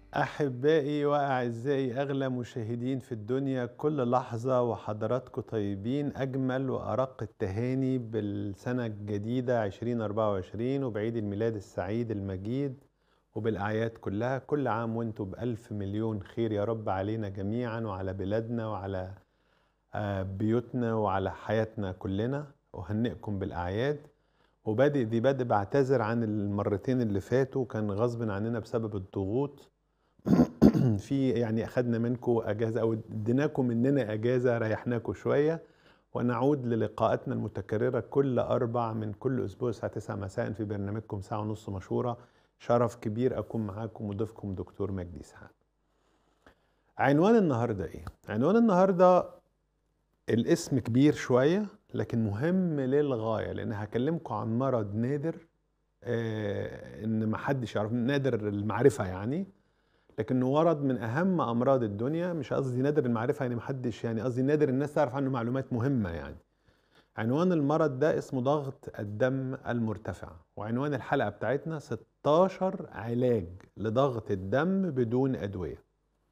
أحبائي وأعزائي أغلى مشاهدين في الدنيا كل لحظة وحضراتكم طيبين أجمل وأرق التهاني بالسنة الجديدة 2024 وبعيد الميلاد السعيد المجيد وبالأعياد كلها كل عام وانتم بألف مليون خير يا رب علينا جميعا وعلى بلادنا وعلى آه، بيوتنا وعلى حياتنا كلنا أهنئكم بالأعياد وبادئ دي بادئ بعتذر عن المرتين اللي فاتوا كان غصب عننا بسبب الضغوط في يعني اخدنا منكم اجازه او اديناكم مننا اجازه ريحناكم شويه ونعود للقاءاتنا المتكرره كل اربع من كل اسبوع الساعه 9 مساء في برنامجكم ساعه ونص مشهوره شرف كبير اكون معاكم وضيفكم دكتور مجدي اسحاق عنوان النهارده ايه عنوان النهارده الاسم كبير شويه لكن مهم للغايه لان هكلمكم عن مرض نادر آه ان ما حدش يعرف نادر المعرفه يعني لكنه ورد من اهم امراض الدنيا مش قصدي نادر المعرفه يعني محدش يعني قصدي نادر الناس تعرف عنه معلومات مهمه يعني عنوان المرض ده اسمه ضغط الدم المرتفع وعنوان الحلقه بتاعتنا 16 علاج لضغط الدم بدون ادويه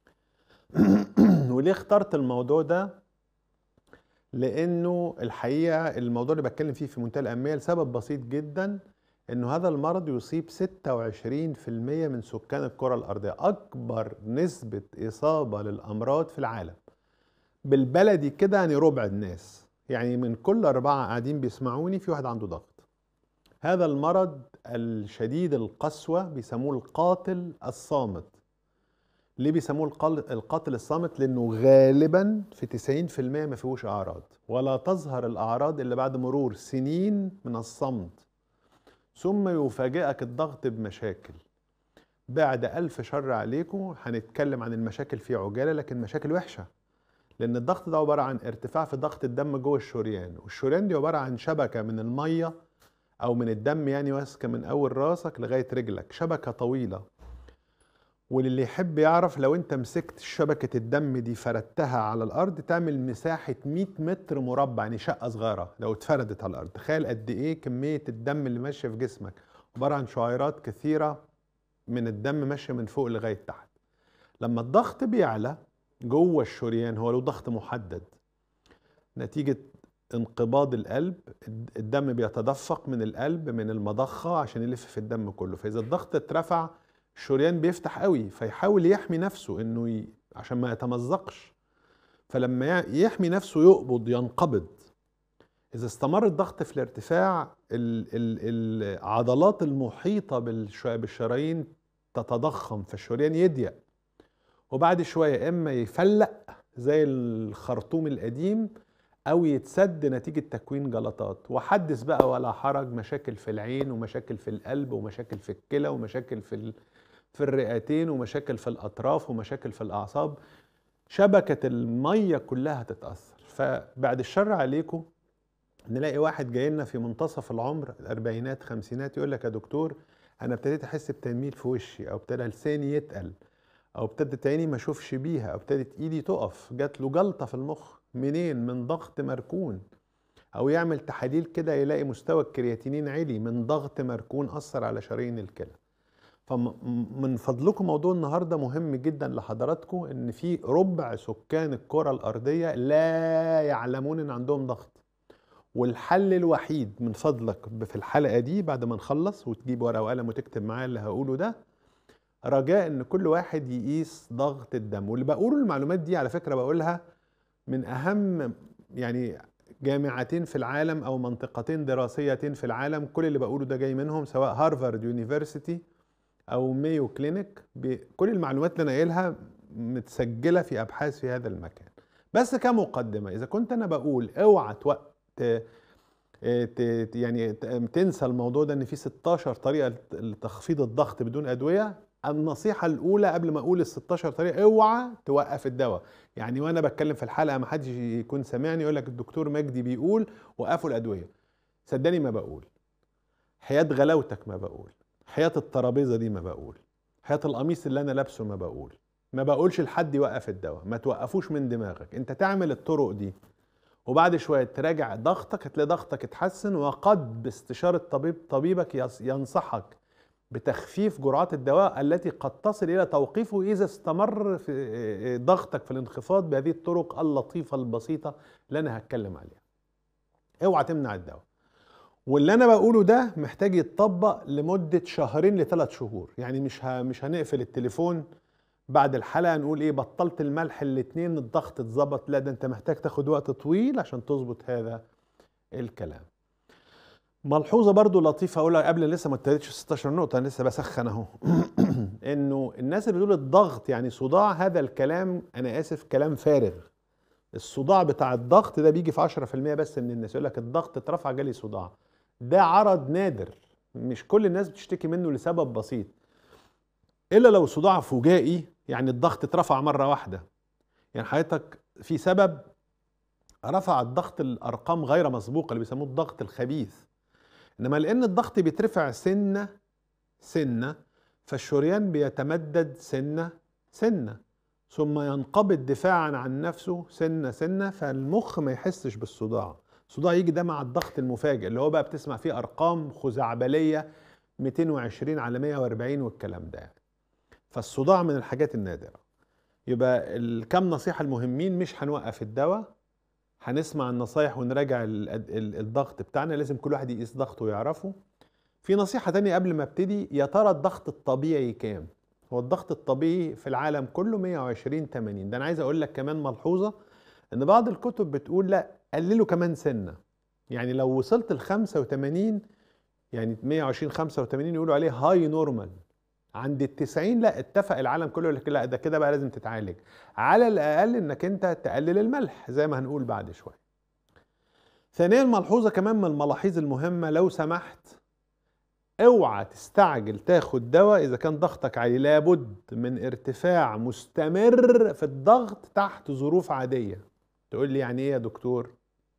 وليه اخترت الموضوع ده لانه الحقيقه الموضوع اللي بتكلم فيه في منتهى الاهميه لسبب بسيط جدا انه هذا المرض يصيب 26% من سكان الكره الارضيه اكبر نسبه اصابه للامراض في العالم بالبلدي كده يعني ربع الناس يعني من كل اربعه قاعدين بيسمعوني في واحد عنده ضغط هذا المرض الشديد القسوه بيسموه القاتل الصامت ليه بيسموه القاتل الصامت لانه غالبا في 90% ما فيهوش اعراض ولا تظهر الاعراض الا بعد مرور سنين من الصمت ثم يفاجئك الضغط بمشاكل بعد ألف شر عليكم هنتكلم عن المشاكل في عجالة لكن مشاكل وحشة لأن الضغط ده عبارة عن ارتفاع في ضغط الدم جوه الشريان والشريان دي عبارة عن شبكة من المية أو من الدم يعني ماسكة من أول راسك لغاية رجلك شبكة طويلة وللي يحب يعرف لو انت مسكت شبكة الدم دي فردتها على الأرض تعمل مساحة 100 متر مربع يعني شقة صغيرة لو اتفردت على الأرض تخيل قد إيه كمية الدم اللي ماشية في جسمك عبارة عن شعيرات كثيرة من الدم ماشية من فوق لغاية تحت لما الضغط بيعلى جوه الشريان هو له ضغط محدد نتيجة انقباض القلب الدم بيتدفق من القلب من المضخة عشان يلف في الدم كله فإذا الضغط اترفع الشريان بيفتح قوي فيحاول يحمي نفسه انه ي... عشان ما يتمزقش فلما يحمي نفسه يقبض ينقبض اذا استمر الضغط في الارتفاع ال... ال... العضلات المحيطه بالشرايين تتضخم فالشريان يضيق وبعد شويه اما يفلق زي الخرطوم القديم او يتسد نتيجه تكوين جلطات وحدث بقى ولا حرج مشاكل في العين ومشاكل في القلب ومشاكل في الكلى ومشاكل في في الرئتين ومشاكل في الاطراف ومشاكل في الاعصاب شبكه الميه كلها تتاثر فبعد الشر عليكم نلاقي واحد جاي لنا في منتصف العمر الاربعينات خمسينات يقول لك يا دكتور انا ابتديت احس بتنميل في وشي او ابتدى لساني يتقل او ابتدت عيني ما اشوفش بيها او ابتدت ايدي تقف جات له جلطه في المخ منين من ضغط مركون او يعمل تحاليل كده يلاقي مستوى الكرياتينين عالي من ضغط مركون اثر على شرايين الكلى فمن فضلكم موضوع النهارده مهم جدا لحضراتكم ان في ربع سكان الكره الارضيه لا يعلمون ان عندهم ضغط والحل الوحيد من فضلك في الحلقه دي بعد ما نخلص وتجيب ورقه وقلم وتكتب معايا اللي هقوله ده رجاء ان كل واحد يقيس ضغط الدم واللي بقوله المعلومات دي على فكره بقولها من اهم يعني جامعتين في العالم او منطقتين دراسيتين في العالم كل اللي بقوله ده جاي منهم سواء هارفارد يونيفرسيتي او مايو كلينيك كل المعلومات اللي انا قايلها متسجله في ابحاث في هذا المكان بس كمقدمه اذا كنت انا بقول اوعى توقت يعني تنسى الموضوع ده ان في 16 طريقه لتخفيض الضغط بدون ادويه النصيحه الاولى قبل ما اقول ال 16 طريقه اوعى توقف الدواء يعني وانا بتكلم في الحلقه ما حدش يكون سامعني يقول لك الدكتور مجدي بيقول وقفوا الادويه صدقني ما بقول حياه غلاوتك ما بقول حياة الترابيزة دي ما بقول حياة القميص اللي أنا لابسه ما بقول ما بقولش لحد يوقف الدواء ما توقفوش من دماغك انت تعمل الطرق دي وبعد شوية تراجع ضغطك هتلاقي ضغطك اتحسن وقد باستشارة طبيب طبيبك ينصحك بتخفيف جرعات الدواء التي قد تصل الى توقيفه اذا استمر في ضغطك في الانخفاض بهذه الطرق اللطيفه البسيطه اللي انا هتكلم عليها. اوعى تمنع الدواء. واللي انا بقوله ده محتاج يتطبق لمده شهرين لثلاث شهور، يعني مش مش هنقفل التليفون بعد الحلقه نقول ايه بطلت الملح الاثنين الضغط اتظبط، لا ده انت محتاج تاخد وقت طويل عشان تظبط هذا الكلام. ملحوظه برضو لطيفه اقولها قبل لسه ما ابتديتش 16 نقطه انا لسه بسخن اهو انه الناس اللي بتقول الضغط يعني صداع هذا الكلام انا اسف كلام فارغ الصداع بتاع الضغط ده بيجي في 10% بس من الناس يقول لك الضغط اترفع جالي صداع ده عرض نادر مش كل الناس بتشتكي منه لسبب بسيط الا لو صداع فجائي يعني الضغط اترفع مره واحده يعني حضرتك في سبب رفع الضغط الارقام غير مسبوقه اللي بيسموه الضغط الخبيث انما لان الضغط بيترفع سنه سنه فالشريان بيتمدد سنه سنه ثم ينقبض دفاعا عن نفسه سنه سنه فالمخ ما يحسش بالصداع الصداع يجي ده مع الضغط المفاجئ اللي هو بقى بتسمع فيه ارقام خزعبليه 220 على 140 والكلام ده فالصداع من الحاجات النادره يبقى الكام نصيحه المهمين مش هنوقف الدواء هنسمع النصايح ونراجع الضغط بتاعنا لازم كل واحد يقيس ضغطه ويعرفه في نصيحة تانية قبل ما ابتدي يا ترى الضغط الطبيعي كام هو الضغط الطبيعي في العالم كله 120 80 ده انا عايز اقول لك كمان ملحوظة ان بعض الكتب بتقول لا قللوا كمان سنة يعني لو وصلت ل 85 يعني 120 85 يقولوا عليه هاي نورمال عند ال 90 لا اتفق العالم كله يقول لك لا ده كده بقى لازم تتعالج على الاقل انك انت تقلل الملح زي ما هنقول بعد شويه ثانيا ملحوظه كمان من الملاحظ المهمه لو سمحت اوعى تستعجل تاخد دواء اذا كان ضغطك عالي لابد من ارتفاع مستمر في الضغط تحت ظروف عاديه تقول لي يعني ايه يا دكتور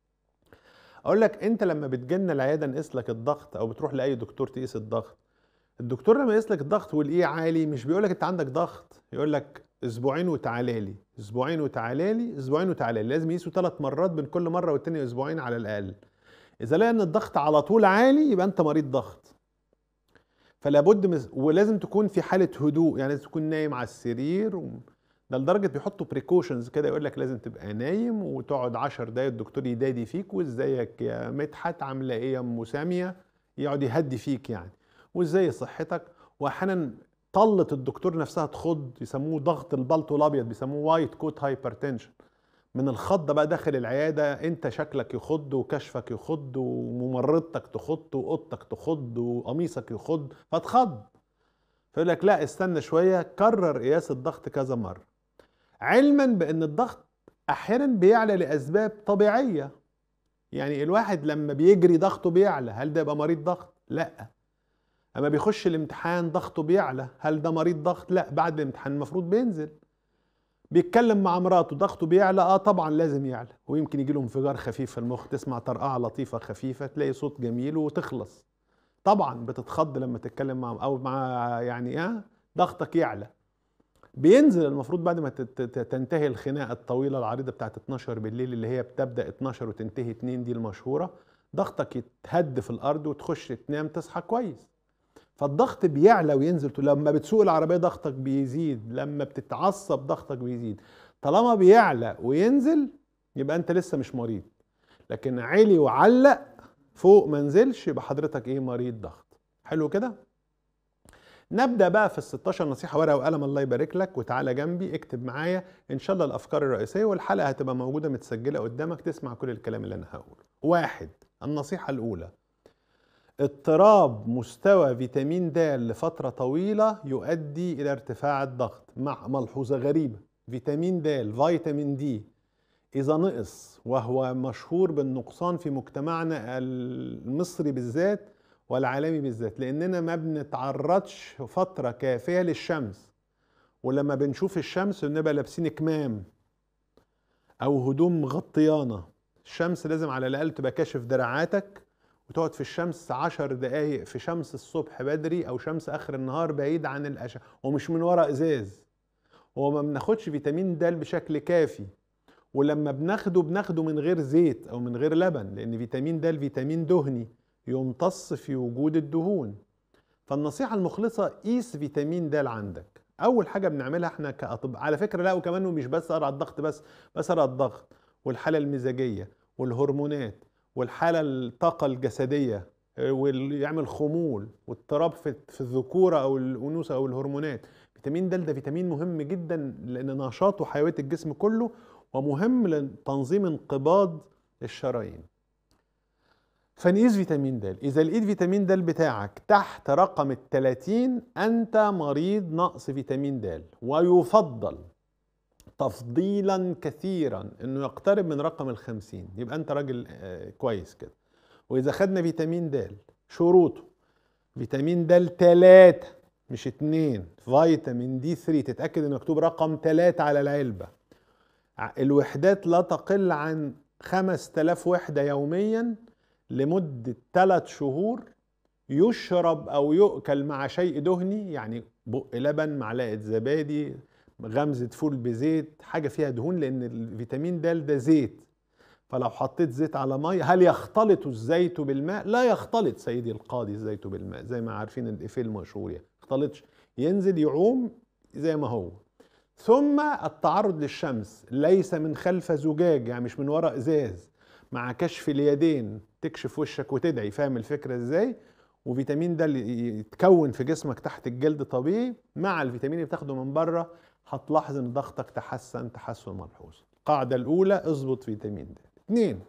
اقول لك انت لما بتجينا العياده نقيس لك الضغط او بتروح لاي دكتور تقيس الضغط الدكتور لما يقيس لك الضغط والايه عالي مش بيقول لك انت عندك ضغط يقول لك اسبوعين وتعالى لي اسبوعين وتعالى لي اسبوعين وتعالى لي لازم يقيسوا ثلاث مرات بين كل مره والتانيه اسبوعين على الاقل اذا لقى ان الضغط على طول عالي يبقى انت مريض ضغط فلا بد مز... ولازم تكون في حاله هدوء يعني لازم تكون نايم على السرير و... ده لدرجه بيحطوا بريكوشنز كده يقول لك لازم تبقى نايم وتقعد 10 دقايق الدكتور يدادي فيك وازيك يا مدحت عامله ايه يا ام ساميه يقعد يهدي فيك يعني وازاي صحتك واحيانا طلة الدكتور نفسها تخض يسموه ضغط البلطو الابيض بيسموه وايت كوت هايبرتنشن من الخض بقى داخل العياده انت شكلك يخض وكشفك يخض وممرضتك تخض واوضتك تخض وقميصك يخض فتخض فيقول لك لا استنى شويه كرر قياس الضغط كذا مره علما بان الضغط احيانا بيعلى لاسباب طبيعيه يعني الواحد لما بيجري ضغطه بيعلى هل ده يبقى مريض ضغط لا اما بيخش الامتحان ضغطه بيعلى هل ده مريض ضغط لا بعد الامتحان المفروض بينزل بيتكلم مع مراته ضغطه بيعلى اه طبعا لازم يعلى ويمكن يجي له انفجار خفيف في المخ تسمع طرقعه لطيفه خفيفه تلاقي صوت جميل وتخلص طبعا بتتخض لما تتكلم مع او مع يعني اه ضغطك يعلى بينزل المفروض بعد ما تنتهي الخناقه الطويله العريضه بتاعت 12 بالليل اللي هي بتبدا 12 وتنتهي 2 دي المشهوره ضغطك يتهد في الارض وتخش تنام تصحى كويس فالضغط بيعلى وينزل لما بتسوق العربيه ضغطك بيزيد لما بتتعصب ضغطك بيزيد طالما بيعلى وينزل يبقى انت لسه مش مريض لكن عالي وعلق فوق ما نزلش يبقى حضرتك ايه مريض ضغط حلو كده نبدا بقى في ال 16 نصيحه ورقه وقلم الله يبارك لك وتعالى جنبي اكتب معايا ان شاء الله الافكار الرئيسيه والحلقه هتبقى موجوده متسجله قدامك تسمع كل الكلام اللي انا هقوله واحد النصيحه الاولى اضطراب مستوى فيتامين د لفترة طويلة يؤدي إلى ارتفاع الضغط مع ملحوظة غريبة فيتامين د فيتامين دي إذا نقص وهو مشهور بالنقصان في مجتمعنا المصري بالذات والعالمي بالذات لأننا ما بنتعرضش فترة كافية للشمس ولما بنشوف الشمس بنبقى لابسين كمام أو هدوم مغطيانة الشمس لازم على الأقل تبقى كاشف دراعاتك وتقعد في الشمس عشر دقايق في شمس الصبح بدري او شمس اخر النهار بعيد عن الاشعه ومش من ورا ازاز هو ما بناخدش فيتامين د بشكل كافي ولما بناخده بناخده من غير زيت او من غير لبن لان فيتامين د فيتامين دهني يمتص في وجود الدهون فالنصيحه المخلصه قيس فيتامين د عندك اول حاجه بنعملها احنا كاطباء على فكره لا وكمان مش بس على الضغط بس بس على الضغط والحاله المزاجيه والهرمونات والحاله الطاقه الجسديه ويعمل خمول واضطراب في في الذكوره او الانوثه او الهرمونات فيتامين د ده فيتامين مهم جدا لان نشاطه وحيويه الجسم كله ومهم لتنظيم انقباض الشرايين فنقيس فيتامين د اذا لقيت فيتامين د بتاعك تحت رقم ال 30 انت مريض نقص فيتامين د ويفضل تفضيلا كثيرا انه يقترب من رقم ال 50 يبقى انت راجل آه، كويس كده واذا خدنا فيتامين د شروطه فيتامين د 3 مش 2 فيتامين دي 3 تتاكد انه مكتوب رقم 3 على العلبه الوحدات لا تقل عن 5000 وحده يوميا لمده 3 شهور يشرب او يؤكل مع شيء دهني يعني بق لبن معلقه زبادي غمزه فول بزيت حاجه فيها دهون لان الفيتامين د ده زيت فلو حطيت زيت على ميه هل يختلط الزيت بالماء لا يختلط سيدي القاضي الزيت بالماء زي ما عارفين الافيه المشهور يعني يختلطش ينزل يعوم زي ما هو ثم التعرض للشمس ليس من خلف زجاج يعني مش من وراء ازاز مع كشف اليدين تكشف وشك وتدعي فاهم الفكره ازاي وفيتامين ده اللي يتكون في جسمك تحت الجلد طبيعي مع الفيتامين اللي بتاخده من بره هتلاحظ ان ضغطك تحسن تحسن ملحوظ القاعده الاولى اظبط فيتامين د اتنين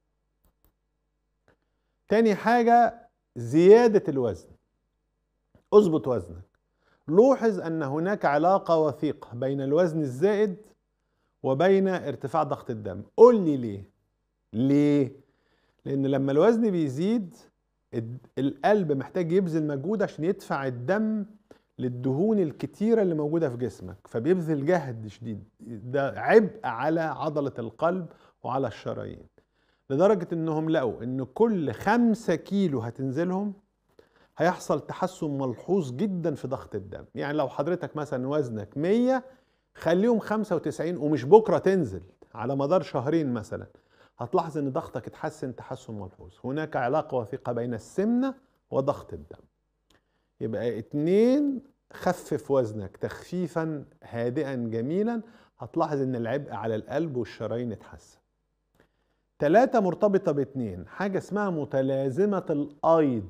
تاني حاجه زياده الوزن اظبط وزنك لوحظ ان هناك علاقه وثيقه بين الوزن الزائد وبين ارتفاع ضغط الدم قول لي ليه ليه لان لما الوزن بيزيد القلب محتاج يبذل مجهود عشان يدفع الدم للدهون الكتيره اللي موجوده في جسمك فبيبذل جهد شديد ده عبء على عضله القلب وعلى الشرايين لدرجه انهم لقوا ان كل خمسة كيلو هتنزلهم هيحصل تحسن ملحوظ جدا في ضغط الدم يعني لو حضرتك مثلا وزنك 100 خليهم 95 ومش بكره تنزل على مدار شهرين مثلا هتلاحظ ان ضغطك اتحسن تحسن ملحوظ هناك علاقه وثيقه بين السمنه وضغط الدم يبقى اتنين خفف وزنك تخفيفا هادئا جميلا هتلاحظ ان العبء على القلب والشرايين اتحسن تلاتة مرتبطة باتنين حاجة اسمها متلازمة الأيض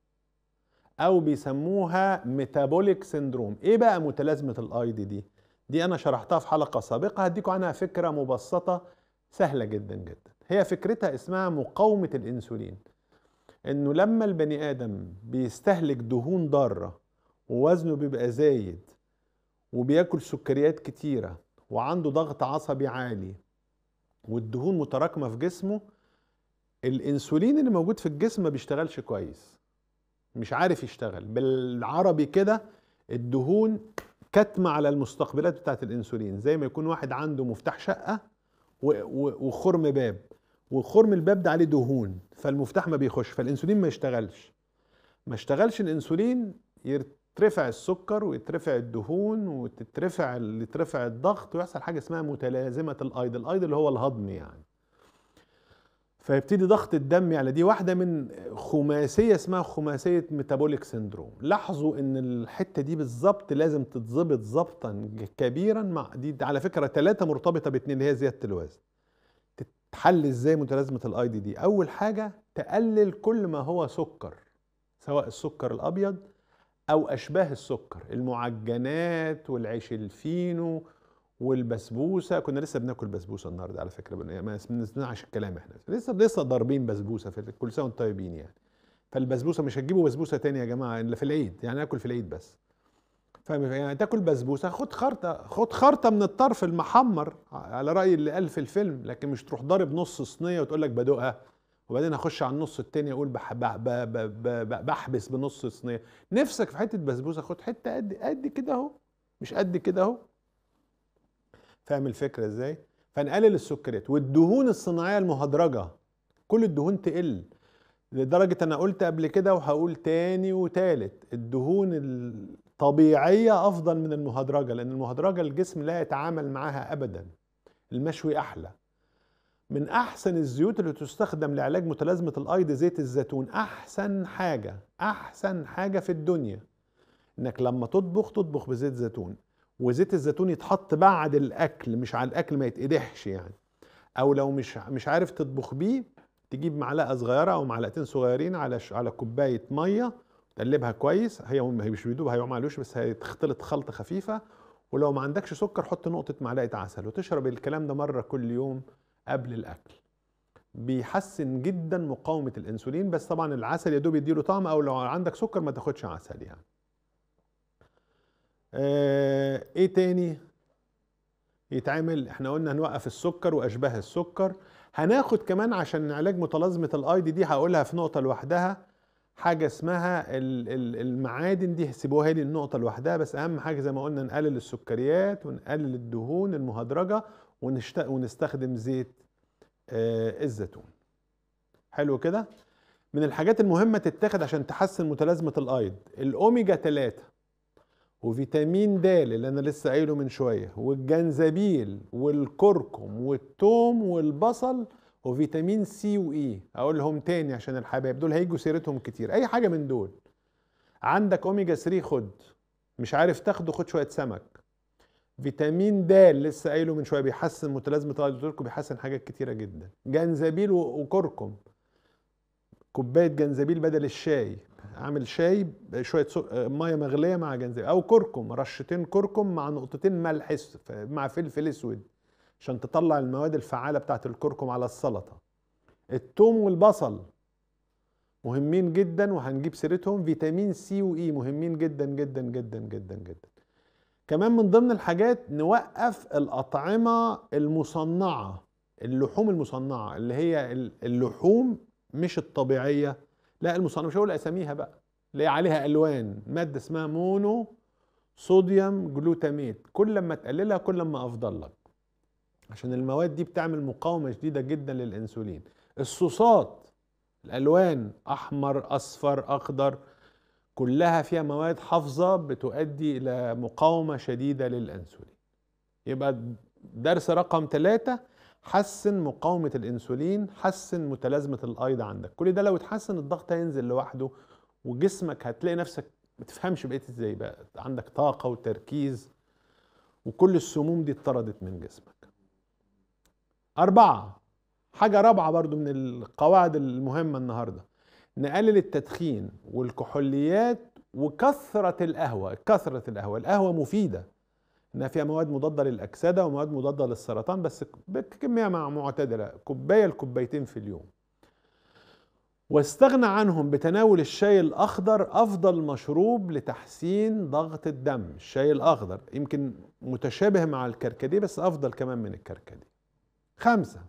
أو بيسموها ميتابوليك سيندروم إيه بقى متلازمة الأيض دي؟ دي أنا شرحتها في حلقة سابقة هديكم عنها فكرة مبسطة سهلة جدا جدا هي فكرتها اسمها مقاومة الأنسولين إنه لما البني آدم بيستهلك دهون ضارة ووزنه بيبقى زايد وبياكل سكريات كتيرة وعنده ضغط عصبي عالي والدهون متراكمه في جسمه الانسولين اللي موجود في الجسم ما بيشتغلش كويس مش عارف يشتغل بالعربي كده الدهون كتمه على المستقبلات بتاعت الانسولين زي ما يكون واحد عنده مفتاح شقه وخرم باب وخرم الباب ده عليه دهون فالمفتاح ما بيخش فالانسولين ما يشتغلش ما اشتغلش الانسولين يترفع السكر ويترفع الدهون وتترفع يترفع الضغط ويحصل حاجه اسمها متلازمه الايض الايض اللي هو الهضم يعني فيبتدي ضغط الدم يعني دي واحده من خماسيه اسمها خماسيه ميتابوليك سيندروم لاحظوا ان الحته دي بالظبط لازم تتظبط ظبطا كبيرا مع دي على فكره ثلاثه مرتبطه باثنين اللي هي زياده الوزن تتحل ازاي متلازمه الايض دي اول حاجه تقلل كل ما هو سكر سواء السكر الابيض او اشباه السكر المعجنات والعيش الفينو والبسبوسه كنا لسه بناكل بسبوسه النهارده على فكره ما بنسمعش الكلام احنا لسه لسه ضاربين بسبوسه في كل سنه وانتم طيبين يعني فالبسبوسه مش هتجيبوا بسبوسه تانية يا جماعه الا في العيد يعني ناكل في العيد بس فاهم يعني تاكل بسبوسه خد خرطه خد خرطه من الطرف المحمر على راي اللي قال في الفيلم لكن مش تروح ضارب نص صينيه وتقول لك بدوقها وبعدين اخش على النص التاني اقول بح بحبس بنص صينيه نفسك في حته بسبوسه خد حته قد قد كده اهو مش قد كده اهو فاهم الفكره ازاي فنقلل السكريات والدهون الصناعيه المهدرجه كل الدهون تقل لدرجه انا قلت قبل كده وهقول تاني وتالت الدهون الطبيعيه افضل من المهدرجه لان المهدرجه الجسم لا يتعامل معاها ابدا المشوي احلى من احسن الزيوت اللي تستخدم لعلاج متلازمه الايض زيت الزيتون احسن حاجه احسن حاجه في الدنيا انك لما تطبخ تطبخ بزيت زيتون وزيت الزيتون يتحط بعد الاكل مش على الاكل ما يتقدحش يعني او لو مش مش عارف تطبخ بيه تجيب معلقه صغيره او معلقتين صغيرين على على كوبايه ميه تقلبها كويس هي مش بيدوب هيقوم معلوش بس هيتخلط خلطه خفيفه ولو ما عندكش سكر حط نقطه معلقه عسل وتشرب الكلام ده مره كل يوم قبل الاكل بيحسن جدا مقاومه الانسولين بس طبعا العسل يا دوب يديله طعم او لو عندك سكر ما تاخدش عسل يعني آه ايه تاني يتعمل احنا قلنا هنوقف السكر واشباه السكر هناخد كمان عشان علاج متلازمه الايدي دي هقولها في نقطه لوحدها حاجه اسمها المعادن دي سيبوها لي النقطه لوحدها بس اهم حاجه زي ما قلنا نقلل السكريات ونقلل الدهون المهدرجه ونستخدم زيت آه، الزيتون حلو كده من الحاجات المهمه تتاخد عشان تحسن متلازمه الايض الاوميجا 3 وفيتامين د اللي انا لسه قايله من شويه والجنزبيل والكركم والثوم والبصل وفيتامين سي واي اقولهم تاني عشان الحبايب دول هيجوا سيرتهم كتير اي حاجه من دول عندك اوميجا 3 خد مش عارف تاخده خد شويه سمك فيتامين د لسه قايله من شويه بيحسن متلازمه الدكتور بيحسن حاجات كتيره جدا جنزبيل وكركم كوبايه جنزبيل بدل الشاي اعمل شاي شويه ميه مغليه مع جنزبيل او كركم رشتين كركم مع نقطتين ملح مع فلفل اسود عشان تطلع المواد الفعاله بتاعت الكركم على السلطه الثوم والبصل مهمين جدا وهنجيب سيرتهم فيتامين سي واي مهمين جدا جدا جدا جدا جدا كمان من ضمن الحاجات نوقف الاطعمه المصنعه اللحوم المصنعه اللي هي اللحوم مش الطبيعيه لا المصنعه مش هقول اساميها بقى اللي عليها الوان ماده اسمها مونو صوديوم جلوتاميت كل ما تقللها كل ما افضل لك عشان المواد دي بتعمل مقاومه شديده جدا للانسولين الصوصات الالوان احمر اصفر اخضر كلها فيها مواد حافظه بتؤدي الى مقاومه شديده للانسولين يبقى درس رقم ثلاثة حسن مقاومة الأنسولين حسن متلازمة الأيض عندك كل ده لو اتحسن الضغط هينزل لوحده وجسمك هتلاقي نفسك ما تفهمش بقيت ازاي بقى عندك طاقة وتركيز وكل السموم دي اتطردت من جسمك أربعة حاجة رابعة برضو من القواعد المهمة النهاردة نقلل التدخين والكحوليات وكثرة القهوة كثرة القهوة القهوة مفيدة انها فيها مواد مضادة للأكسدة ومواد مضادة للسرطان بس بكمية معتدلة كوباية لكوبايتين في اليوم واستغنى عنهم بتناول الشاي الأخضر أفضل مشروب لتحسين ضغط الدم الشاي الأخضر يمكن متشابه مع الكركديه بس أفضل كمان من الكركديه خمسة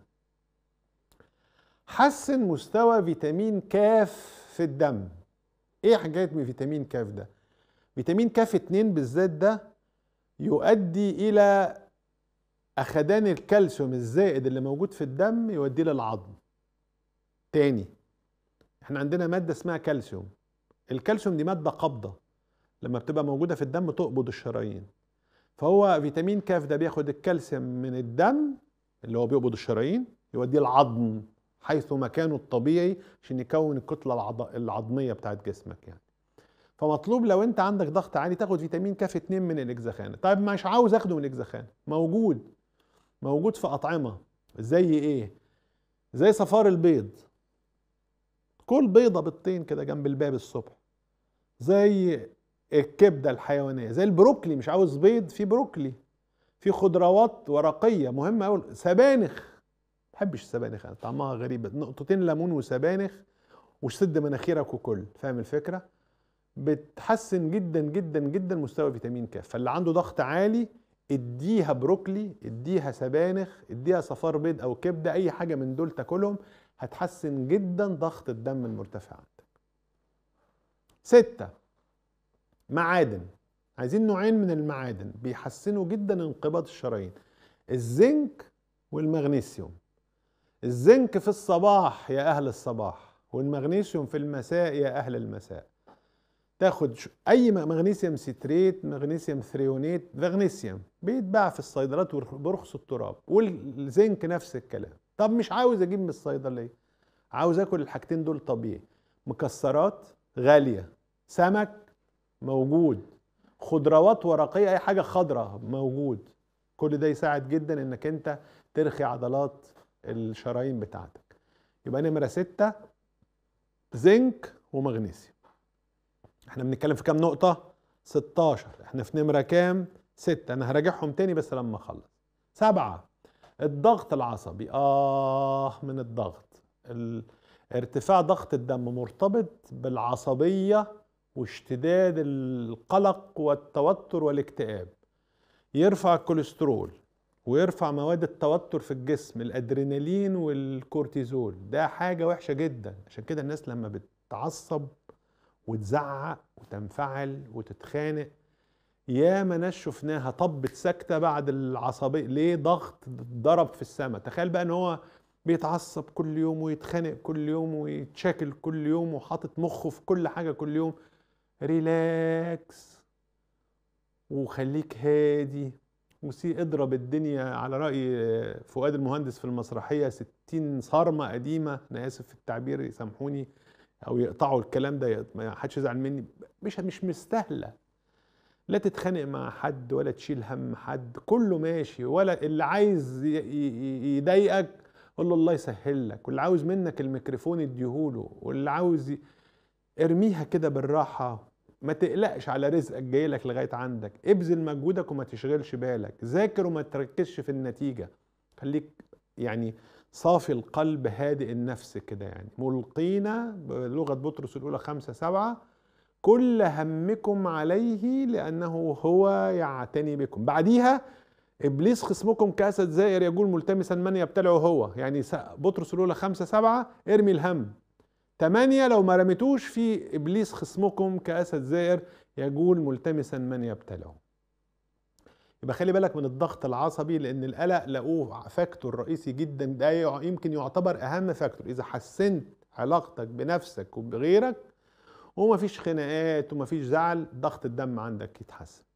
حسن مستوى فيتامين كاف في الدم ايه حكايه من فيتامين كاف ده فيتامين كاف 2 بالذات ده يؤدي الى اخدان الكالسيوم الزائد اللي موجود في الدم يوديه للعظم تاني احنا عندنا ماده اسمها كالسيوم الكالسيوم دي ماده قابضه لما بتبقى موجوده في الدم تقبض الشرايين فهو فيتامين كاف ده بياخد الكالسيوم من الدم اللي هو بيقبض الشرايين يوديه العظم حيث مكانه الطبيعي عشان يكون الكتله العظميه بتاعت جسمك يعني فمطلوب لو انت عندك ضغط عالي تاخد فيتامين كاف 2 من الاكزاخانه طيب مش عاوز اخده من الاكزاخانه موجود موجود في اطعمه زي ايه زي صفار البيض كل بيضه بيضتين كده جنب الباب الصبح زي الكبده الحيوانيه زي البروكلي مش عاوز بيض في بروكلي في خضروات ورقيه مهمه قوي سبانخ بحبش السبانخ انا طعمها غريب نقطتين ليمون وسبانخ وسد مناخيرك وكل فاهم الفكره بتحسن جدا جدا جدا مستوى فيتامين ك فاللي عنده ضغط عالي اديها بروكلي اديها سبانخ اديها صفار بيض او كبده اي حاجه من دول تاكلهم هتحسن جدا ضغط الدم المرتفع عندك ستة معادن عايزين نوعين من المعادن بيحسنوا جدا انقباض الشرايين الزنك والمغنيسيوم الزنك في الصباح يا أهل الصباح والمغنيسيوم في المساء يا أهل المساء تاخد أي مغنيسيوم ستريت مغنيسيوم ثريونيت مغنيسيوم بيتباع في الصيدلات برخص التراب والزنك نفس الكلام طب مش عاوز اجيب من الصيدليه عاوز اكل الحاجتين دول طبيعي مكسرات غاليه سمك موجود خضروات ورقيه اي حاجه خضراء موجود كل ده يساعد جدا انك انت ترخي عضلات الشرايين بتاعتك يبقى نمره ستة زنك ومغنيسيوم احنا بنتكلم في كام نقطه 16 احنا في نمره كام 6 انا هراجعهم تاني بس لما اخلص سبعة الضغط العصبي اه من الضغط ارتفاع ضغط الدم مرتبط بالعصبيه واشتداد القلق والتوتر والاكتئاب يرفع الكوليسترول ويرفع مواد التوتر في الجسم الادرينالين والكورتيزول ده حاجة وحشة جدا عشان كده الناس لما بتعصب وتزعق وتنفعل وتتخانق ياما ناس شفناها طبت سكتة بعد العصبية ليه ضغط ضرب في السماء تخيل بقى ان هو بيتعصب كل يوم ويتخانق كل يوم ويتشاكل كل يوم وحاطط مخه في كل حاجة كل يوم ريلاكس وخليك هادي وسي اضرب الدنيا على رأي فؤاد المهندس في المسرحية ستين صارمة قديمة أنا آسف في التعبير يسامحوني أو يقطعوا الكلام ده ما حدش يزعل مني مش مش مستاهلة لا تتخانق مع حد ولا تشيل هم حد كله ماشي ولا اللي عايز يضايقك قول له الله يسهل لك واللي عاوز منك الميكروفون اديهوله واللي عاوز ارميها كده بالراحة ما تقلقش على رزقك جاي لك لغايه عندك ابذل مجهودك وما تشغلش بالك ذاكر وما تركزش في النتيجه خليك يعني صافي القلب هادئ النفس كده يعني ملقين بلغه بطرس الاولى خمسة سبعة كل همكم عليه لانه هو يعتني بكم بعديها ابليس خصمكم كاسد زائر يقول ملتمسا من يبتلعه هو يعني بطرس الاولى خمسة سبعة ارمي الهم تمانية لو ما رميتوش في إبليس خصمكم كأسد زائر يجول ملتمسا من يبتلعه يبقى خلي بالك من الضغط العصبي لأن القلق لقوه فاكتور رئيسي جدا ده يمكن يعتبر أهم فاكتور إذا حسنت علاقتك بنفسك وبغيرك ومفيش خناقات ومفيش زعل ضغط الدم عندك يتحسن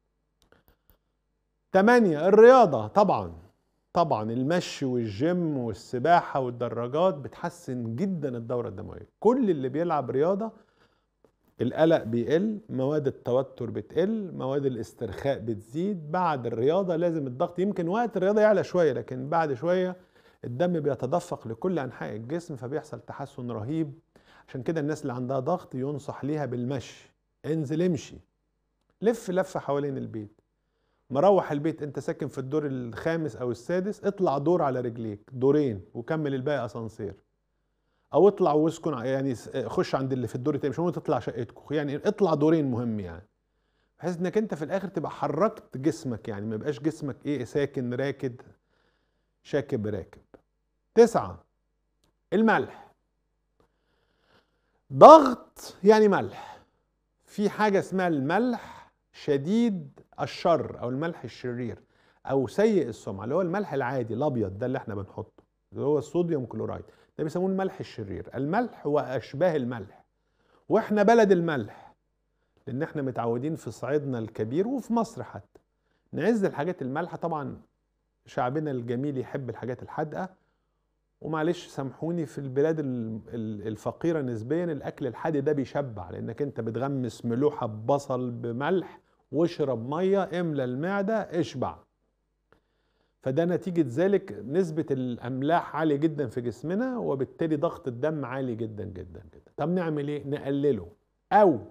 تمانية الرياضة طبعا طبعا المشي والجيم والسباحة والدراجات بتحسن جدا الدورة الدموية كل اللي بيلعب رياضة القلق بيقل مواد التوتر بتقل مواد الاسترخاء بتزيد بعد الرياضة لازم الضغط يمكن وقت الرياضة يعلى شوية لكن بعد شوية الدم بيتدفق لكل أنحاء الجسم فبيحصل تحسن رهيب عشان كده الناس اللي عندها ضغط ينصح ليها بالمشي انزل امشي لف لفة حوالين البيت مروح البيت انت ساكن في الدور الخامس او السادس اطلع دور على رجليك دورين وكمل الباقي اسانسير او اطلع واسكن يعني خش عند اللي في الدور التاني مش مهم تطلع شقتكم يعني اطلع دورين مهم يعني بحيث انك انت في الاخر تبقى حركت جسمك يعني ما يبقاش جسمك ايه ساكن راكد شاكب راكب تسعة الملح ضغط يعني ملح في حاجة اسمها الملح شديد الشر او الملح الشرير او سيء السمعه اللي هو الملح العادي الابيض ده اللي احنا بنحطه اللي هو الصوديوم كلورايد ده بيسموه الملح الشرير الملح هو اشباه الملح واحنا بلد الملح لان احنا متعودين في صعيدنا الكبير وفي مصر حتى نعز الحاجات المالحه طبعا شعبنا الجميل يحب الحاجات الحادقه ومعلش سامحوني في البلاد الفقيرة نسبيا الأكل الحادق ده بيشبع لأنك أنت بتغمس ملوحة ببصل بملح واشرب ميه املى المعده اشبع فده نتيجة ذلك نسبة الأملاح عالية جدا في جسمنا وبالتالي ضغط الدم عالي جدا جدا جدا طب نعمل ايه؟ نقلله أو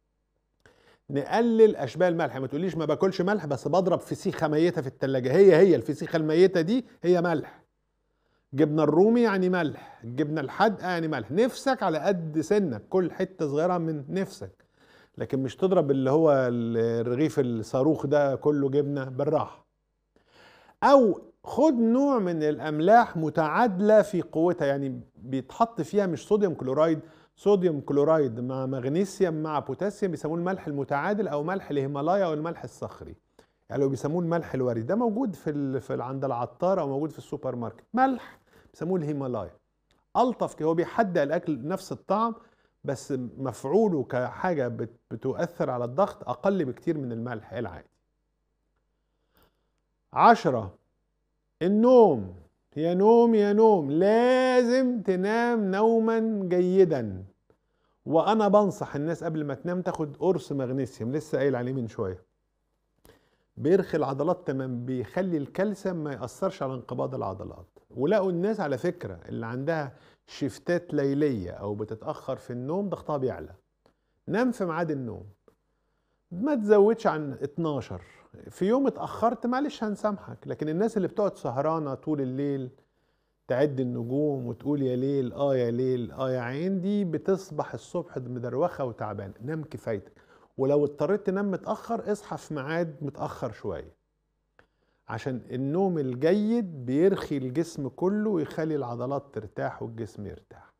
نقلل أشباه الملح ما تقوليش ما باكلش ملح بس بضرب فسيخة ميتة في التلاجة هي هي الفسيخة الميتة دي هي ملح جبنة الرومي يعني ملح الجبنة الحادقة يعني ملح نفسك على قد سنك كل حتة صغيرة من نفسك لكن مش تضرب اللي هو الرغيف الصاروخ ده كله جبنه بالراحه او خد نوع من الاملاح متعادله في قوتها يعني بيتحط فيها مش صوديوم كلورايد صوديوم كلورايد مع مغنيسيوم مع بوتاسيوم بيسموه الملح المتعادل او ملح الهيمالايا او الملح الصخري يعني لو بيسموه الملح الوريد ده موجود في, في عند العطار او موجود في السوبر ماركت ملح بيسموه الهيمالايا الطف كده هو بيحدق الاكل نفس الطعم بس مفعوله كحاجة بتؤثر على الضغط أقل بكتير من الملح العادي عشرة النوم يا نوم يا نوم لازم تنام نوما جيدا وانا بنصح الناس قبل ما تنام تاخد قرص مغنيسيوم لسه قايل عليه من شويه بيرخي العضلات تمام بيخلي الكالسيوم ما ياثرش على انقباض العضلات ولقوا الناس على فكره اللي عندها شيفتات ليليه او بتتاخر في النوم ضغطها بيعلى نام في ميعاد النوم ما تزودش عن 12 في يوم اتاخرت معلش هنسامحك لكن الناس اللي بتقعد سهرانه طول الليل تعد النجوم وتقول يا ليل اه يا ليل اه يا عين دي بتصبح الصبح مدروخه وتعبان نام كفايتك ولو اضطريت تنام متاخر اصحى في ميعاد متاخر شويه عشان النوم الجيد بيرخي الجسم كله ويخلي العضلات ترتاح والجسم يرتاح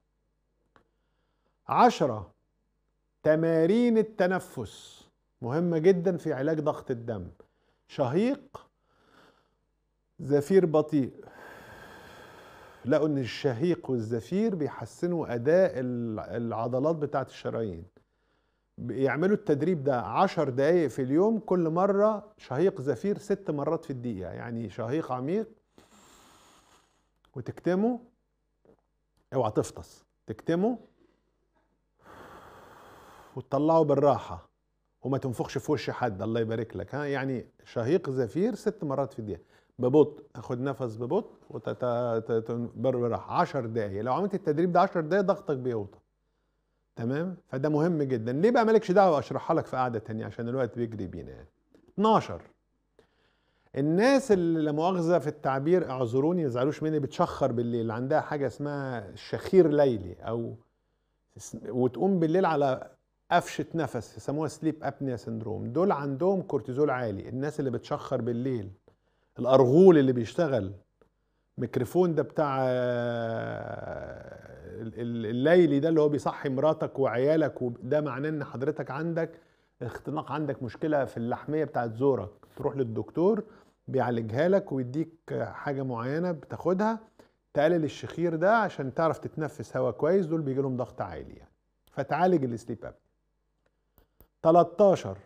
عشرة تمارين التنفس مهمة جدا في علاج ضغط الدم شهيق زفير بطيء لقوا ان الشهيق والزفير بيحسنوا اداء العضلات بتاعه الشرايين يعملوا التدريب ده عشر دقايق في اليوم كل مرة شهيق زفير ست مرات في الدقيقة يعني شهيق عميق وتكتمه اوعى تفطس تكتمه وتطلعه بالراحة وما تنفخش في وش حد الله يبارك لك ها يعني شهيق زفير ست مرات في الدقيقة ببطء اخد نفس ببطء بالراحة 10 دقايق لو عملت التدريب ده 10 دقايق ضغطك بيوطى تمام فده مهم جدا ليه بقى مالكش دعوه اشرحها لك في قعده تانية عشان الوقت بيجري بينا يعني 12 الناس اللي لا مؤاخذه في التعبير اعذروني ما يزعلوش مني بتشخر بالليل عندها حاجه اسمها شخير ليلي او وتقوم بالليل على قفشه نفس يسموها سليب ابنيا سندروم دول عندهم كورتيزول عالي الناس اللي بتشخر بالليل الارغول اللي بيشتغل ميكروفون ده بتاع الليلي ده اللي هو بيصحي مراتك وعيالك وده معناه ان حضرتك عندك اختناق عندك مشكله في اللحميه بتاعت زورك تروح للدكتور بيعالجها لك ويديك حاجه معينه بتاخدها تقلل الشخير ده عشان تعرف تتنفس هواء كويس دول بيجي لهم ضغط عالي يعني فتعالج السليب اب 13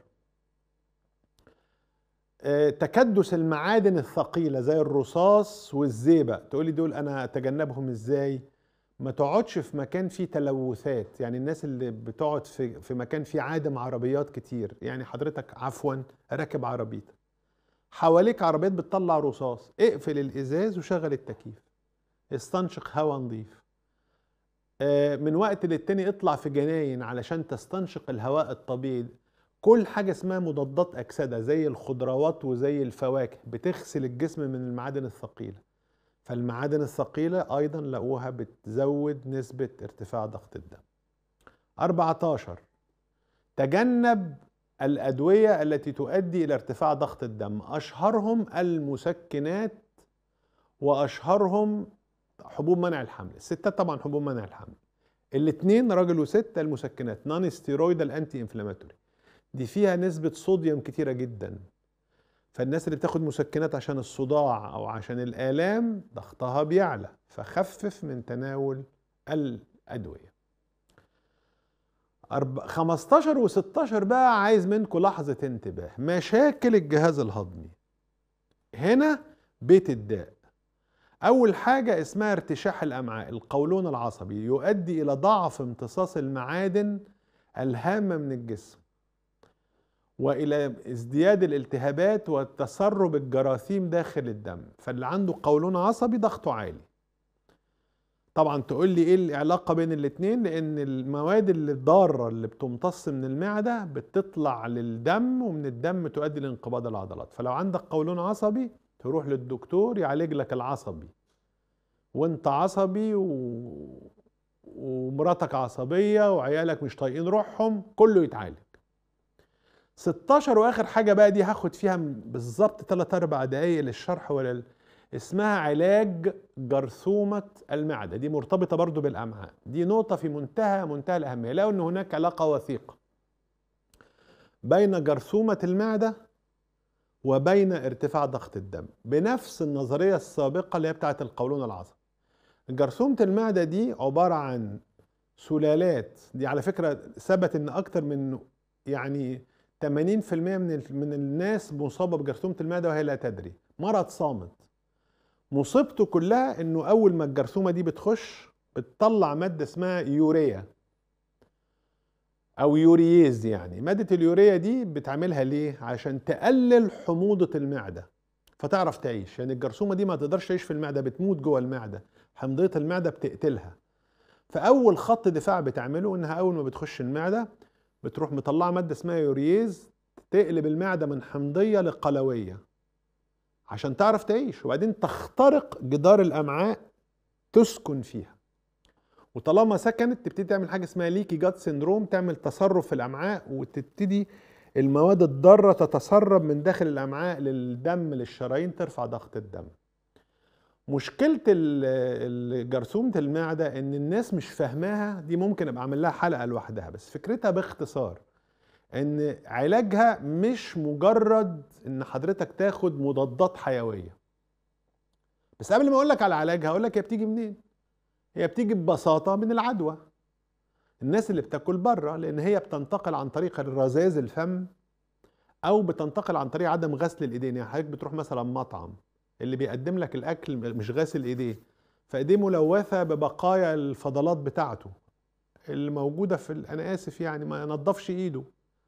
آه، تكدس المعادن الثقيله زي الرصاص والزيبق تقولي دول انا اتجنبهم ازاي ما تقعدش في مكان فيه تلوثات يعني الناس اللي بتقعد في في مكان فيه عادم عربيات كتير يعني حضرتك عفوا راكب عربيتك حواليك عربيات بتطلع رصاص اقفل الازاز وشغل التكييف استنشق هواء نظيف آه، من وقت للتاني اطلع في جناين علشان تستنشق الهواء الطبيعي كل حاجة اسمها مضادات أكسدة زي الخضروات وزي الفواكه بتغسل الجسم من المعادن الثقيلة فالمعادن الثقيلة أيضا لقوها بتزود نسبة ارتفاع ضغط الدم 14 تجنب الأدوية التي تؤدي إلى ارتفاع ضغط الدم أشهرهم المسكنات وأشهرهم حبوب منع الحمل الستات طبعا حبوب منع الحمل الاثنين راجل وست المسكنات نون ستيرويدال انتي انفلاماتوري دي فيها نسبة صوديوم كتيرة جدا فالناس اللي بتاخد مسكنات عشان الصداع او عشان الالام ضغطها بيعلى فخفف من تناول الادويه 15 و16 بقى عايز منكم لحظه انتباه مشاكل الجهاز الهضمي هنا بيت الداء اول حاجه اسمها ارتشاح الامعاء القولون العصبي يؤدي الى ضعف امتصاص المعادن الهامه من الجسم والى ازدياد الالتهابات وتسرب الجراثيم داخل الدم فاللي عنده قولون عصبي ضغطه عالي طبعا تقول لي ايه العلاقه بين الاثنين لان المواد اللي الضاره اللي بتمتص من المعده بتطلع للدم ومن الدم تؤدي لانقباض العضلات فلو عندك قولون عصبي تروح للدكتور يعالج لك العصبي وانت عصبي و... ومراتك عصبيه وعيالك مش طايقين روحهم كله يتعالج 16 واخر حاجه بقى دي هاخد فيها بالظبط 3 4 دقايق للشرح ولا اسمها علاج جرثومه المعده دي مرتبطه برضو بالامعاء دي نقطه في منتهى منتهى الاهميه لو ان هناك علاقه وثيقه بين جرثومه المعده وبين ارتفاع ضغط الدم بنفس النظريه السابقه اللي هي بتاعه القولون العصبي جرثومه المعده دي عباره عن سلالات دي على فكره ثبت ان اكتر من يعني 80% من من الناس مصابه بجرثومه المعده وهي لا تدري مرض صامت مصيبته كلها انه اول ما الجرثومه دي بتخش بتطلع ماده اسمها يوريا او يورييز يعني ماده اليوريا دي بتعملها ليه عشان تقلل حموضه المعده فتعرف تعيش يعني الجرثومه دي ما تقدرش تعيش في المعده بتموت جوه المعده حمضيه المعده بتقتلها فاول خط دفاع بتعمله انها اول ما بتخش المعده بتروح مطلعه ماده اسمها يورييز تقلب المعده من حمضيه لقلويه عشان تعرف تعيش وبعدين تخترق جدار الامعاء تسكن فيها وطالما سكنت تبتدي تعمل حاجه اسمها ليكي جات سيندروم تعمل تصرف في الامعاء وتبتدي المواد الضاره تتسرب من داخل الامعاء للدم للشرايين ترفع ضغط الدم مشكله جرثومه المعده ان الناس مش فاهماها دي ممكن ابقى اعمل لها حلقه لوحدها بس فكرتها باختصار ان علاجها مش مجرد ان حضرتك تاخد مضادات حيويه بس قبل ما اقول لك على علاجها اقول لك هي بتيجي منين هي بتيجي ببساطه من العدوى الناس اللي بتاكل بره لان هي بتنتقل عن طريق الرذاذ الفم او بتنتقل عن طريق عدم غسل الايدين يعني حضرتك بتروح مثلا مطعم اللي بيقدم لك الاكل مش غاسل ايديه فايديه ملوثه ببقايا الفضلات بتاعته اللي موجوده في انا اسف يعني ما نضفش ايده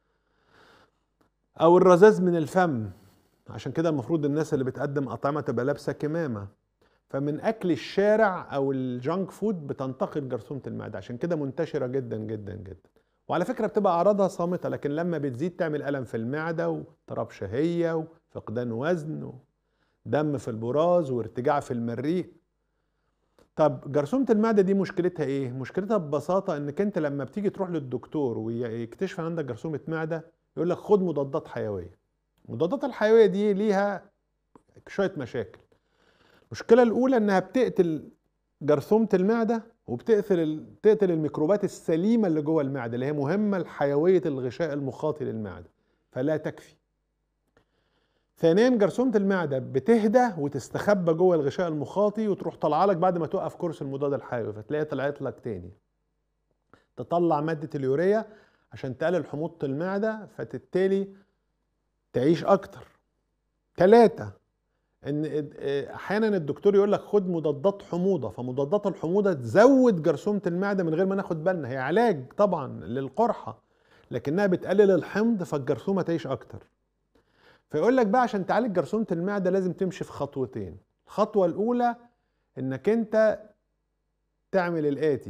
او الرذاذ من الفم عشان كده المفروض الناس اللي بتقدم اطعمه تبقى لابسه كمامه فمن اكل الشارع او الجانك فود بتنتقل جرثومه المعده عشان كده منتشره جدا جدا جدا وعلى فكره بتبقى اعراضها صامته لكن لما بتزيد تعمل الم في المعده واضطراب شهيه وفقدان وزن ودم في البراز وارتجاع في المريء طب جرثومه المعده دي مشكلتها ايه مشكلتها ببساطه انك انت لما بتيجي تروح للدكتور ويكتشف عندك جرثومه معده يقول لك خد مضادات حيويه المضادات الحيويه دي ليها شويه مشاكل المشكله الاولى انها بتقتل جرثومه المعده وبتقتل تقتل الميكروبات السليمه اللي جوه المعده اللي هي مهمه لحيويه الغشاء المخاطي للمعده فلا تكفي ثانيا جرثومه المعده بتهدى وتستخبى جوه الغشاء المخاطي وتروح طالعه لك بعد ما توقف كورس المضاد الحيوي فتلاقيها طلعت لك تاني تطلع ماده اليوريا عشان تقلل حموضه المعده فتبتدي تعيش اكتر ثلاثة ان احيانا الدكتور يقول لك خد مضادات حموضه فمضادات الحموضه تزود جرثومه المعده من غير ما ناخد بالنا هي علاج طبعا للقرحه لكنها بتقلل الحمض فالجرثومه تعيش اكتر فيقول لك بقى عشان تعالج جرثومه المعده لازم تمشي في خطوتين الخطوه الاولى انك انت تعمل الاتي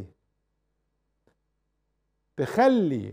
تخلي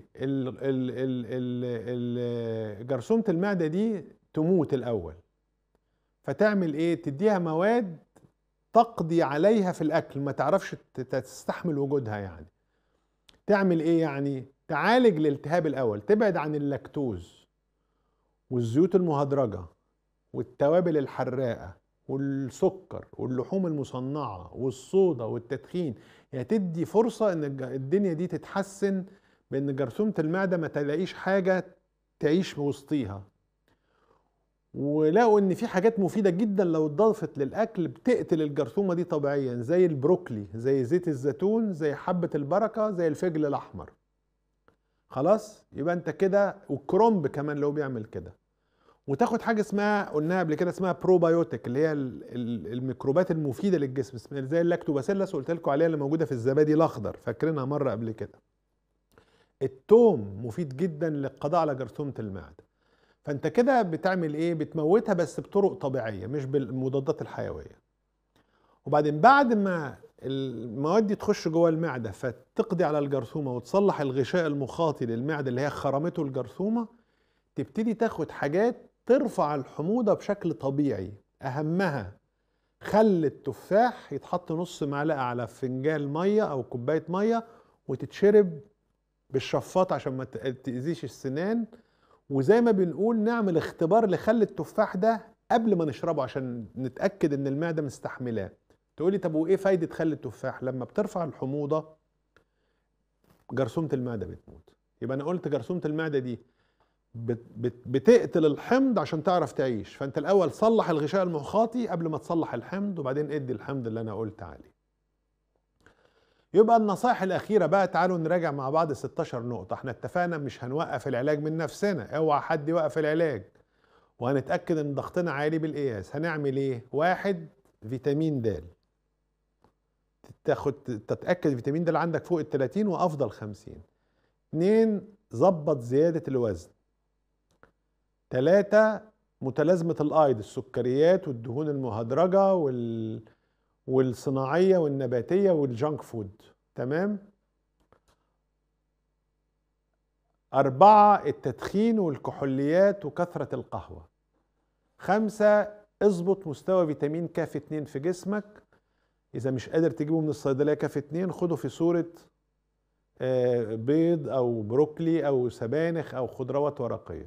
جرثومه المعده دي تموت الاول فتعمل ايه تديها مواد تقضي عليها في الاكل ما تعرفش تستحمل وجودها يعني تعمل ايه يعني تعالج الالتهاب الاول تبعد عن اللاكتوز والزيوت المهدرجه والتوابل الحراقه والسكر واللحوم المصنعه والصودا والتدخين يعني تدي فرصه ان الدنيا دي تتحسن بان جرثومه المعده ما تلاقيش حاجه تعيش وسطيها ولقوا ان في حاجات مفيده جدا لو اتضافت للاكل بتقتل الجرثومه دي طبيعيا زي البروكلي زي زيت الزيتون زي حبه البركه زي الفجل الاحمر خلاص يبقى انت كده والكرومب كمان لو بيعمل كده وتاخد حاجه اسمها قلناها قبل كده اسمها بروبايوتيك اللي هي الميكروبات المفيده للجسم زي اللاكتوباسيلس قلت لكم عليها اللي موجوده في الزبادي الاخضر فاكرينها مره قبل كده التوم مفيد جدا للقضاء على جرثومه المعده فانت كده بتعمل ايه بتموتها بس بطرق طبيعيه مش بالمضادات الحيويه وبعدين بعد ما المواد دي تخش جوه المعده فتقضي على الجرثومه وتصلح الغشاء المخاطي للمعده اللي هي خرمته الجرثومه تبتدي تاخد حاجات ترفع الحموضه بشكل طبيعي اهمها خل التفاح يتحط نص معلقه على فنجان ميه او كوبايه ميه وتتشرب بالشفاط عشان ما تاذيش السنان وزي ما بنقول نعمل اختبار لخل التفاح ده قبل ما نشربه عشان نتاكد ان المعده مستحملاه تقولي طب وايه فايده خل التفاح لما بترفع الحموضه جرثومه المعده بتموت يبقى انا قلت جرثومه المعده دي بتقتل الحمض عشان تعرف تعيش فانت الاول صلح الغشاء المخاطي قبل ما تصلح الحمض وبعدين ادي الحمض اللي انا قلت عليه يبقى النصائح الأخيرة بقى تعالوا نراجع مع بعض 16 نقطة احنا اتفقنا مش هنوقف العلاج من نفسنا اوعى حد يوقف العلاج وهنتأكد ان ضغطنا عالي بالقياس هنعمل ايه واحد فيتامين د تاخد تتاكد فيتامين د عندك فوق ال 30 وافضل 50 اتنين ظبط زياده الوزن تلاتة متلازمة الأيض السكريات والدهون المهدرجة وال... والصناعية والنباتية والجانك فود تمام أربعة التدخين والكحوليات وكثرة القهوة خمسة اظبط مستوى فيتامين كاف 2 في جسمك إذا مش قادر تجيبه من الصيدلية كاف 2 خده في صورة آه، بيض أو بروكلي أو سبانخ أو خضروات ورقية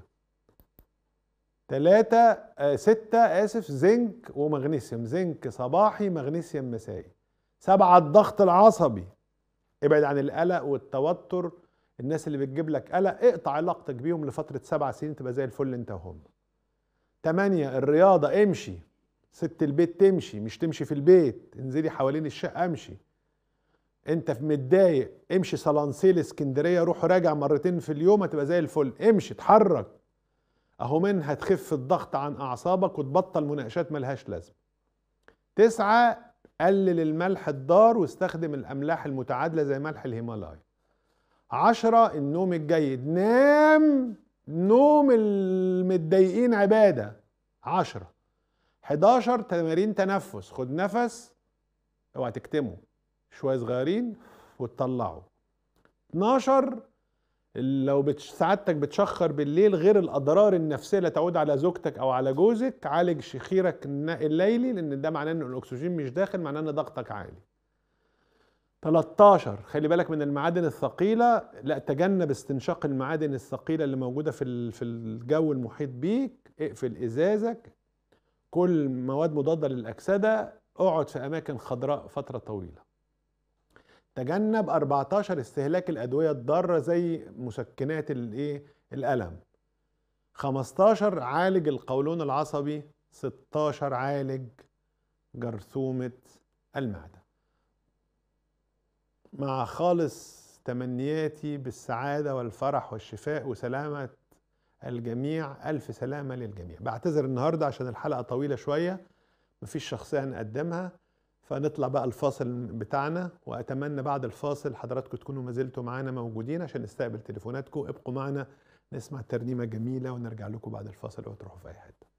تلاتة آه، ستة آسف زنك ومغنيسيوم زنك صباحي مغنيسيوم مسائي سبعة الضغط العصبي ابعد عن القلق والتوتر الناس اللي بتجيب لك قلق اقطع علاقتك بيهم لفترة سبع سنين تبقى زي الفل انت وهم تمانية الرياضة امشي ست البيت تمشي مش تمشي في البيت انزلي حوالين الشقة امشي انت في متضايق امشي صلانسيل اسكندرية روح راجع مرتين في اليوم هتبقى زي الفل امشي اتحرك اهو منها تخف الضغط عن اعصابك وتبطل مناقشات ملهاش لازمه تسعة قلل الملح الضار واستخدم الاملاح المتعادله زي ملح الهيمالايا عشرة النوم الجيد نام نوم المتضايقين عبادة عشرة 11 تمارين تنفس خد نفس اوعى تكتمه شوية صغيرين وتطلعه 12 لو بتش... سعادتك بتشخر بالليل غير الاضرار النفسيه اللي تعود على زوجتك او على جوزك عالج شخيرك الليلي لان ده معناه ان الاكسجين مش داخل معناه ان ضغطك عالي 13 خلي بالك من المعادن الثقيله لا تجنب استنشاق المعادن الثقيله اللي موجوده في في الجو المحيط بيك اقفل ازازك كل مواد مضاده للاكسده اقعد في اماكن خضراء فتره طويله تجنب 14 استهلاك الادويه الضاره زي مسكنات الايه الالم 15 عالج القولون العصبي 16 عالج جرثومه المعده مع خالص تمنياتي بالسعاده والفرح والشفاء وسلامه الجميع الف سلامه للجميع بعتذر النهارده عشان الحلقه طويله شويه مفيش شخصيه هنقدمها فنطلع بقى الفاصل بتاعنا واتمنى بعد الفاصل حضراتكم تكونوا ما زلتوا معانا موجودين عشان نستقبل تليفوناتكم ابقوا معنا نسمع ترنيمه جميله ونرجع لكم بعد الفاصل او تروحوا في اي حته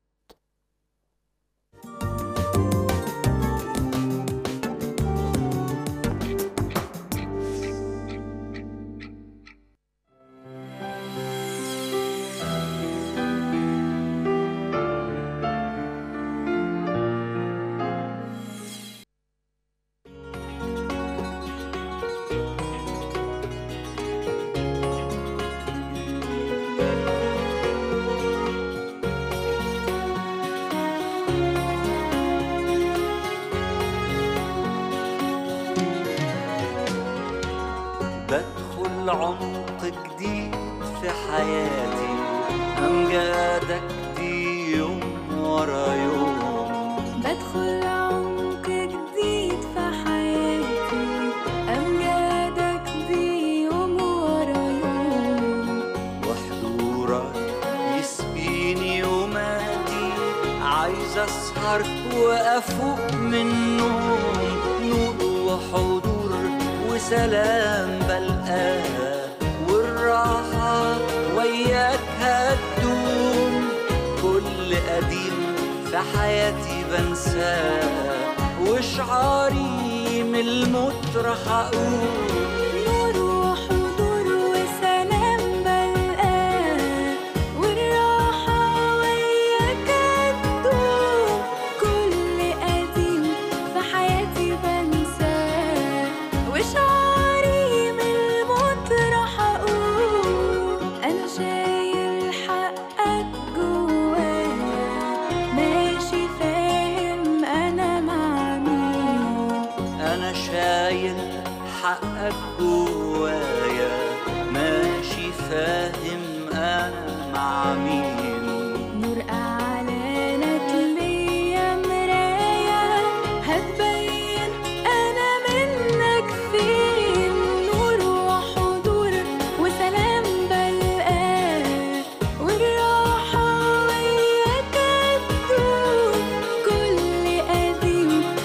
عمق جديد في حياتي أمجادك دي يوم ورا يوم بدخل عمق جديد في حياتي أمجادك دي يوم ورا يوم وحضورك يسقيني يوماتي عايز أسهر وأفوق من النوم نور وحضور وسلام بلقاه والراحة وياك هتدوم كل قديم في حياتي بنساه وشعاري من الموت رح أقول نور وحضور وسلام بلقاه والراحة وياك تدوم كل قديم في حياتي بنساه وشعاري من الموت راح أقول أنا شايل حقك جوايا ماشي فاهم أنا مع مين أنا شايل حقك جوايا ماشي فاهم أنا مع مين نور أعلانك ليا مراية هتبين أنا منك فين نور وحضور وسلام بلقاه والراحة وياك تدوم كل قديم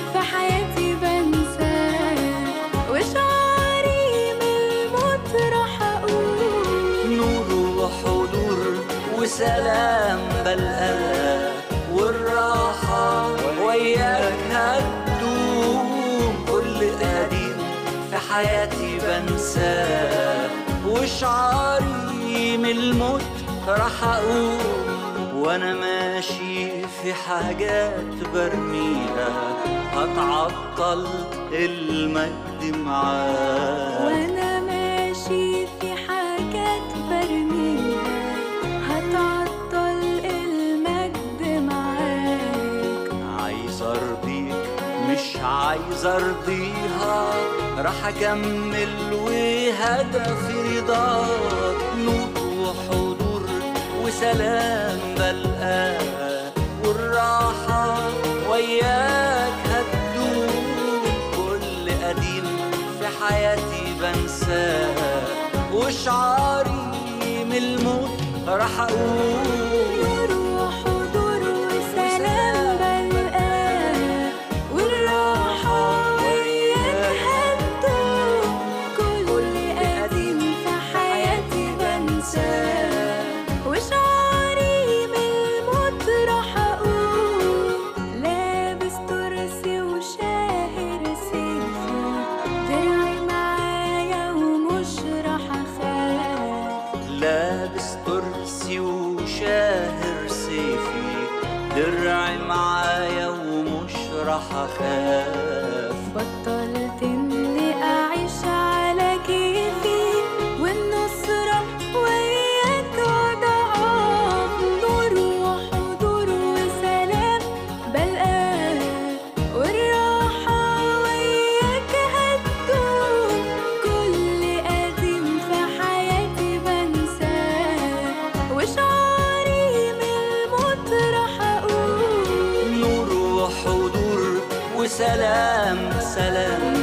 حياتي بنساه وشعاري من الموت راح اقوم وانا ماشي في حاجات برميها هتعطل المجد معاه وانا ماشي في حاجات برميها هتعطل المجد معاك عايز ارضيك مش عايز ارضيها راح اكمل وهدفي رضاك نور وحضور وسلام بلقاه والراحة وياك هتدوم كل قديم في حياتي بنساه وشعاري من الموت راح اقول نور وحضور وسلام بلقاه والراحة وياك هتدوم كل قديم في حياتي بنساه وشعاري من الموت راح أقول لابس ترسي وشاهر سيفي درعي معايا ومش راح أخاف لابس ترسي وشاهر سيفي درعي معايا ومش راح اخاف بطلت اني اعيش على كيفي والنصرة وياك وضعاف نور وحضور وسلام بلقاه والراحة وياك هتدوم كل قديم في حياتي بنساه وشعاري من الموت راح اقول نور وحضور وسلام سلام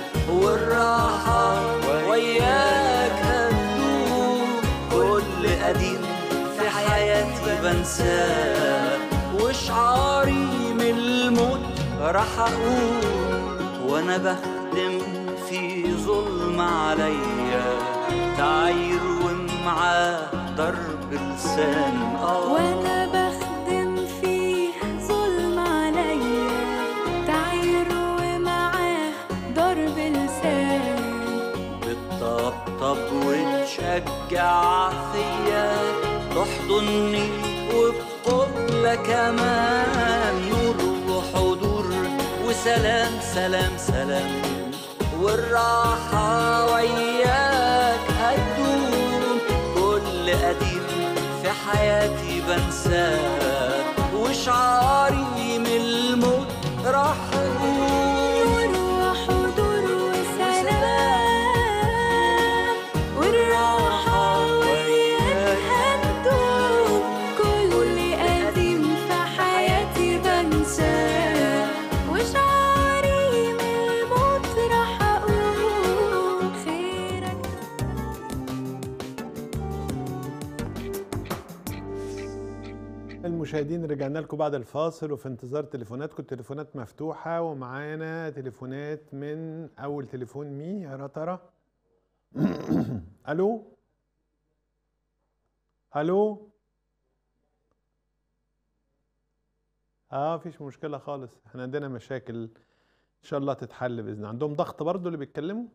والراحة وياك هتدوم كل قديم في حياتي بنساه وشعاري من الموت راح أقول وأنا بخدم في ظلم عليا تعير ومعاه ضرب لسان آه وانا بخدم فيه ظلم عليا تعير ومعاه ضرب لسان بتطبطب وتشجع فيا تحضني وبقبلة كمان نور وحضور وسلام سلام سلام والراحة وياك هتدوم كل قديم في حياتي بنساه وشعاري من الموت راح أقول نور وحضور وسلام والراحة وياك هتدوم كل قديم في حياتي بنساه وشعاري من الموت راح أقول خيرك المشاهدين رجعنا لكم بعد الفاصل وفي انتظار تليفوناتكم التليفونات مفتوحة ومعانا تليفونات من أول تليفون مين يا ترى؟ ألو؟ ألو؟ اه مفيش مشكلة خالص احنا عندنا مشاكل ان شاء الله تتحل بإذن الله عندهم ضغط برضو اللي بيتكلموا؟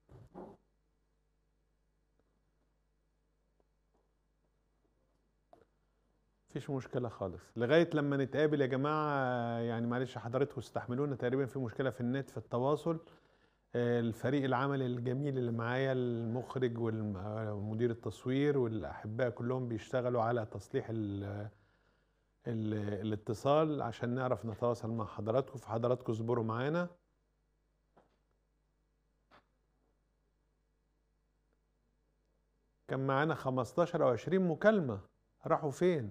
مفيش مشكلة خالص لغاية لما نتقابل يا جماعة يعني معلش حضراتكم استحملونا تقريبا في مشكلة في النت في التواصل آه، الفريق العمل الجميل اللي معايا المخرج ومدير التصوير والأحباء كلهم بيشتغلوا على تصليح ال ال الاتصال عشان نعرف نتواصل مع حضراتكم فحضراتكم اصبروا معانا كان معانا 15 أو 20 مكالمة راحوا فين؟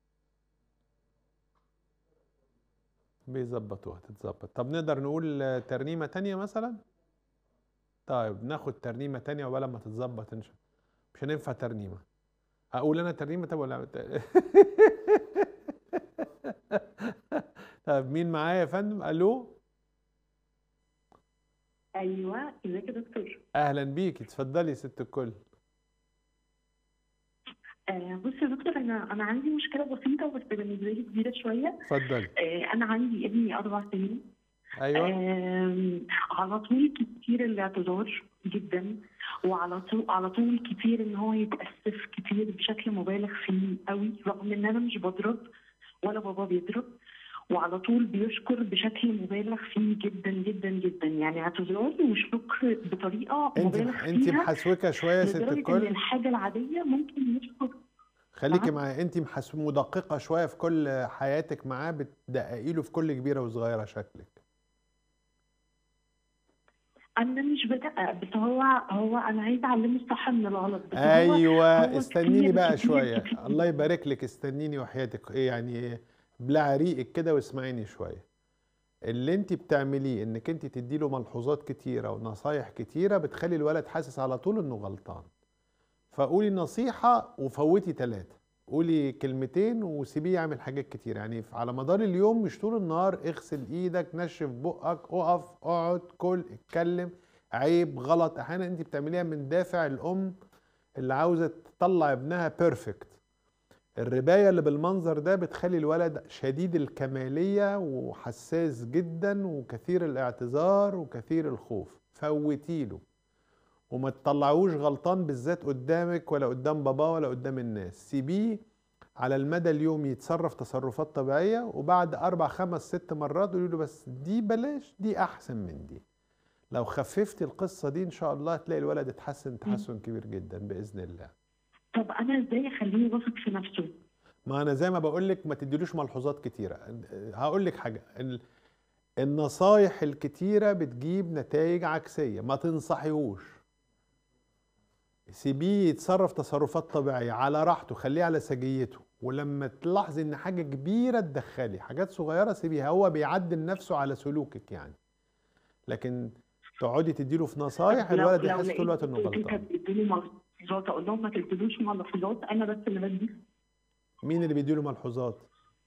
بيظبطوها تتظبط طب نقدر نقول آه، ترنيمة تانية مثلا طيب ناخد ترنيمة تانية وبلا ما تتظبط إن شاء مش هننفع ترنيمة أقول أنا ترنيمة طب ولا طيب مين معايا يا فندم ألو ايوه ازيك يا دكتور أهلا بيك اتفضلي يا ست الكل آه بص يا دكتور انا انا عندي مشكله بسيطه بس بالنسبه لي كبيره شويه اتفضلي آه انا عندي ابني اربع سنين ايوه آم، على طول كتير الاعتذار جدا وعلى طول على طول كتير ان هو يتاسف كتير بشكل مبالغ فيه قوي رغم ان انا مش بضرب ولا بابا بيضرب وعلى طول بيشكر بشكل مبالغ فيه جدا جدا جدا يعني اعتذار وشكر بطريقه انت مبالغ انت فيها محسوكه شويه يا ست لدرجه ان الكل الحاجه العاديه ممكن يشكر خليكي أها. معايا انت محس مدققه شويه في كل حياتك معاه بتدققي له في كل كبيره وصغيره شكلك انا مش بدقق بس هو هو انا عايزه اعلمه الصح من الغلط بس هو ايوه هو استنيني كتير- بقى كتير- شويه كتير. الله يبارك لك استنيني وحياتك ايه يعني بلع ريقك كده واسمعيني شويه اللي انت بتعمليه انك انت تدي له ملحوظات كتيره ونصايح كتيره بتخلي الولد حاسس على طول انه غلطان فقولي نصيحه وفوتي ثلاثه قولي كلمتين وسيبيه يعمل حاجات كتير يعني على مدار اليوم مش طول النهار اغسل ايدك نشف بقك اقف اقعد كل اتكلم عيب غلط احيانا انت بتعمليها من دافع الام اللي عاوزه تطلع ابنها بيرفكت الربايه اللي بالمنظر ده بتخلي الولد شديد الكماليه وحساس جدا وكثير الاعتذار وكثير الخوف فوتيله وما تطلعوش غلطان بالذات قدامك ولا قدام باباه ولا قدام الناس سيبيه على المدى اليوم يتصرف تصرفات طبيعيه وبعد اربع خمس ست مرات قولي له بس دي بلاش دي احسن من دي لو خففتي القصه دي ان شاء الله هتلاقي الولد اتحسن تحسن كبير جدا باذن الله طب انا ازاي اخليه واثق في نفسه ما انا زي ما بقول لك ما تديلوش ملحوظات كتيره هقول لك حاجه ال- النصايح الكتيره بتجيب نتائج عكسيه ما تنصحيهوش سيبيه يتصرف تصرفات طبيعيه على راحته خليه على سجيته ولما تلاحظي ان حاجه كبيره تدخلي حاجات صغيره سيبيها هو بيعدل نفسه على سلوكك يعني لكن تقعدي تديله في نصايح طب لو- الولد لو يحس طول الوقت لقيت انه دكتور غلطان كده بيديني ملحوظات اقول لهم ما تديلوش ملحوظات انا بس اللي بدي مين اللي بيديله ملحوظات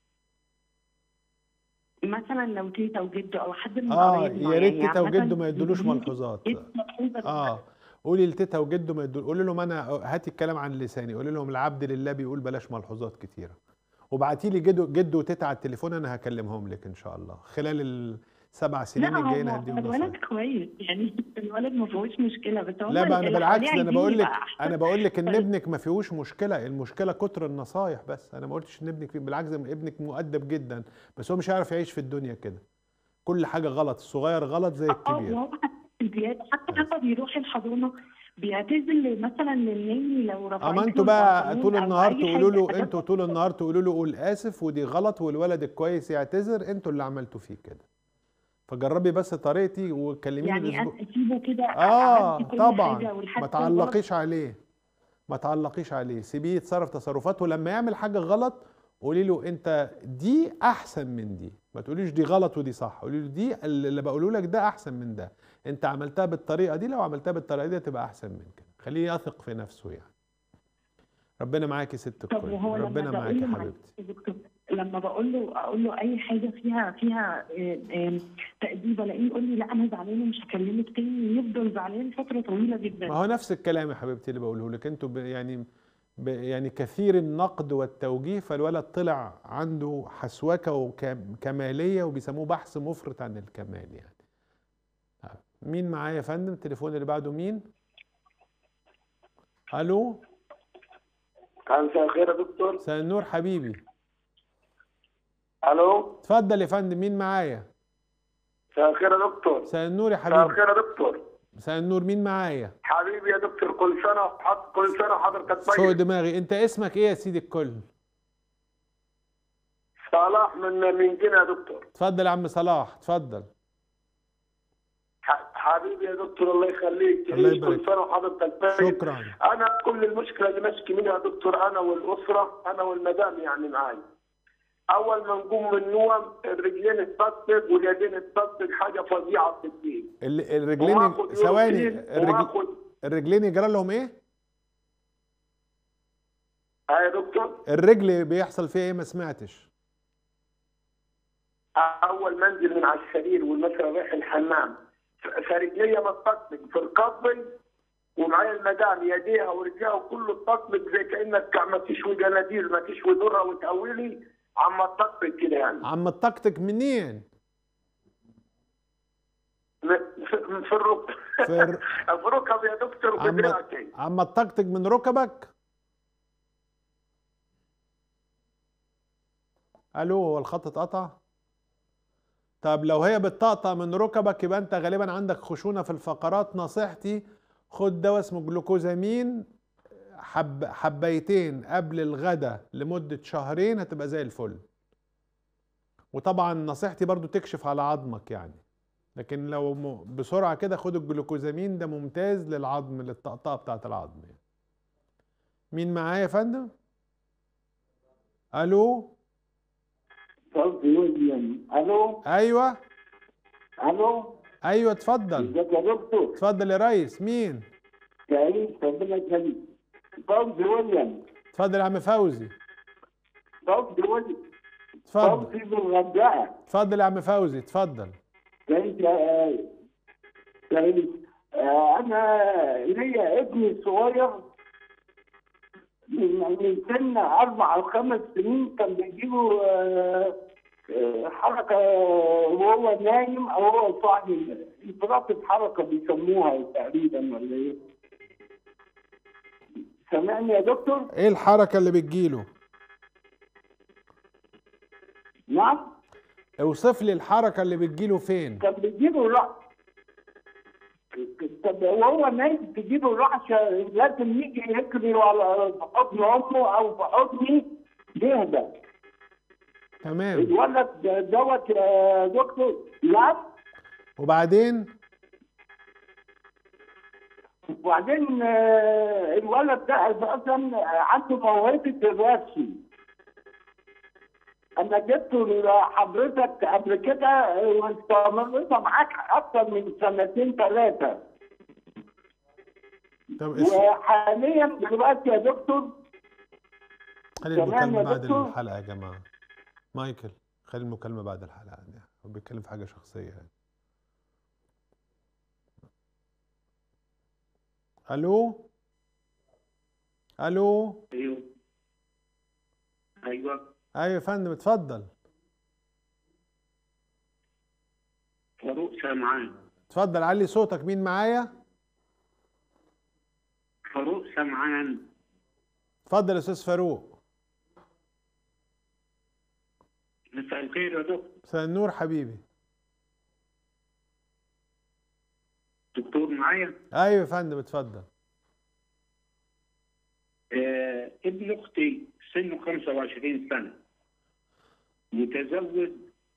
مثلا لو تيتا وجد او حد من اه قرايبنا يا ريت يعني تيتا عامة وجده ما يدولوش بيدوني ملحوظات إيه ملحوظة اه قولي لتيتا وجده ما يدول قولي لهم انا هاتي الكلام عن لساني قولي لهم العبد لله بيقول بلاش ملحوظات كتيره وبعتي لي جده جده وتيتا على التليفون انا هكلمهم لك ان شاء الله خلال السبع سنين لا الجايين هو هديهم الولد نصايح كويس يعني الولد ما فيهوش مشكله بس هو لا بقى انا اللي بالعكس حواليه ده انا عايزين بقول لك يبقى أحسن. انا بقول لك ان طيب. ابنك ما فيهوش مشكله المشكله كتر النصايح بس انا ما قلتش ان ابنك فيه بالعكس ده ابنك مؤدب جدا بس هو مش هيعرف يعيش في الدنيا كده كل حاجه غلط الصغير غلط زي اه الكبير وهو حتى زيادة حتى لما بيروح الحضانه بيعتذر مثلا للناني لو رفعت اما له انتوا بقى البنطلون طول أو النهار أي تقولوا له حاجة. انتوا طول النهار تقولوا له قول اسف ودي غلط والولد الكويس يعتذر انتوا اللي عملتوا فيه كده فجربي بس طريقتي وكلميني يعني الاسبوع أنا اسيبه كده اه أعدي كل طبعا حاجة والحاجة ما الغلط تعلقيش عليه ما تعلقيش عليه سيبيه يتصرف تصرفات ولما يعمل حاجه غلط قولي له انت دي احسن من دي ما تقوليش دي غلط ودي صح قولي له دي اللي بقوله لك ده احسن من ده انت عملتها بالطريقه دي لو عملتها بالطريقه دي هتبقى احسن من كده خليه يثق في نفسه يعني ربنا معاكي يا ست طب الكل وهو ربنا لما معاكي بقول يا له حبيبتي معلش يا دكتور لما بقول له اقول له اي حاجه فيها فيها آه، آه، تأديب الاقيه يقول لي لا انا زعلان ومش هكلمك تاني يفضل زعلان فتره طويله جدا ما هو نفس الكلام يا حبيبتي اللي بقوله لك انتوا ب- يعني ب يعني كثير النقد والتوجيه فالولد طلع عنده حسوكه وكماليه وبيسموه بحث مفرط عن الكمال يعني آه. مين معايا يا فندم التليفون اللي بعده مين الو مساء الخير يا دكتور مساء النور حبيبي الو اتفضل يا فندم مين معايا مساء الخير يا دكتور مساء النور يا مساء حبيبي الخير يا دكتور مساء النور مين معايا حبيبي يا دكتور كل سنه وحض- كل سنه وحضرتك فوق طيب دماغي انت اسمك ايه يا سيدي الكل صلاح من من جنة يا دكتور اتفضل يا عم صلاح اتفضل ح- حبيبي يا دكتور الله يخليك الله يبارك كل سنه وحضرتك طيب شكرا انا كل المشكله اللي ماشي منها يا دكتور انا والاسره انا والمدام يعني معايا اول ما نقوم من النوم الرجلين تطبق واليدين تطبق حاجه فظيعه في الدين ال- الرجلين وآخد ثواني يورفين الرجل وآخد الرجلين يجرى لهم ايه؟ ها يا دكتور الرجل بيحصل فيها ايه ما سمعتش اول ما انزل من على السرير والمثلا رايح الحمام ف- فرجليا ما تطبق في القبل ومعايا المدام يديها ورجليها وكله تطبق زي كانك عم تشوي جنادير ما تشوي ذره وتقولي عم تطبق كده يعني عم تطقطق منين؟ من في الركب في الر- في ركب يا دكتور عم بدراعتي عم تطقطق من ركبك الو هو الخط اتقطع طب لو هي بتطقطق من ركبك يبقى انت غالبا عندك خشونه في الفقرات نصيحتي خد دواء اسمه جلوكوزامين حب حبيتين قبل الغدا لمده شهرين هتبقى زي الفل وطبعا نصيحتي برضو تكشف على عظمك يعني لكن لو م- بسرعه كده خد الجلوكوزامين ده ممتاز للعظم للطقطقه بتاعه العظم يعني. مين معايا يا فندم الو صوتي ويليام الو ايوه الو ايوه اتفضل ازيك يا دكتور اتفضل يا ريس مين تعيش ربنا يخليك صوتي ويليام اتفضل يا عم فوزي صوتي ويليام اتفضل صوتي بالغردقه اتفضل يا عم فوزي اتفضل تعيش يا تعيش آه، انا ليا ابني صغير من من سن اربع او خمس سنين كان بيجيله آه، آه، حركه وهو نايم او هو صاحي انفراط الحركه بيسموها تقريبا ولا ايه؟ سامعني يا دكتور؟ ايه الحركه اللي بتجيله نعم؟ اوصف لي الحركه اللي بتجيله فين كان بيجيله رعش طب وهو نايم تجيله رعشة لازم يجي يجري على في حضن أمه أو في حضني يهدى تمام الولد دوت يا دكتور لا وبعدين وبعدين آه، الولد ده أساسا عنده موهبة الرسم أنا جبته لحضرتك قبل كده واستمرت معاك أكتر من سنتين ثلاثة طب اس- وحاليا دلوقتي يا دكتور خلي تمام المكالمه يا بعد دكتور. الحلقه يا جماعه مايكل خلي المكالمه بعد الحلقه يعني هو بيتكلم في حاجه شخصيه يعني الو الو ايوه ايوه ايوه يا فندم اتفضل فاروق سامعان اتفضل علي صوتك مين معايا فاروق سامعان اتفضل يا استاذ فاروق مساء الخير يا دكتور مساء النور حبيبي دكتور معايا ايوه يا فندم اتفضل آه ابن اختي سنه 25 سنه متزوج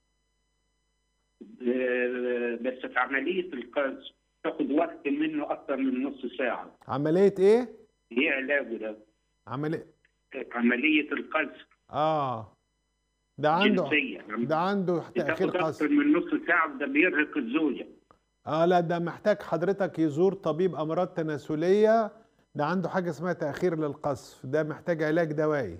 آه بس في عمليه القذف تاخد وقت منه اكتر من نص ساعه عمليه ايه ايه علاجه ده؟ عمليه عمليه القذف اه ده عنده جنسيه ده عنده تاخير بتاخد قصر اكتر من نص ساعه وده بيرهق الزوجه اه لا ده محتاج حضرتك يزور طبيب امراض تناسليه ده عنده حاجه اسمها تاخير للقذف ده محتاج علاج دوائي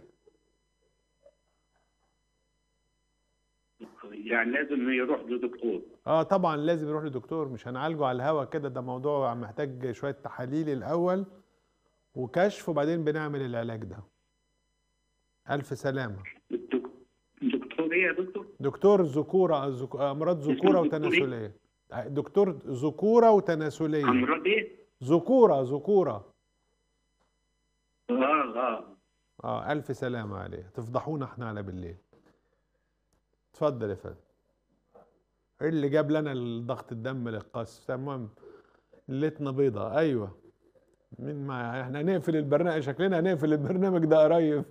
يعني لازم يروح لدكتور اه طبعا لازم يروح لدكتور مش هنعالجه على الهوا كده ده موضوع محتاج شويه تحاليل الاول وكشف وبعدين بنعمل العلاج ده الف سلامه الدك- دكتور ايه يا دكتور؟ دكتور ذكوره ذك- امراض ذكوره دكتور إيه؟ وتناسليه دكتور ذكوره وتناسليه امراض ايه؟ ذكوره ذكوره اه اه اه الف سلامه عليه تفضحونا احنا على بالليل اتفضل يا فندم ايه اللي جاب لنا الضغط الدم للقصف تمام ليلتنا بيضة ايوه مين معايا احنا هنقفل البرنامج شكلنا هنقفل البرنامج ده قريب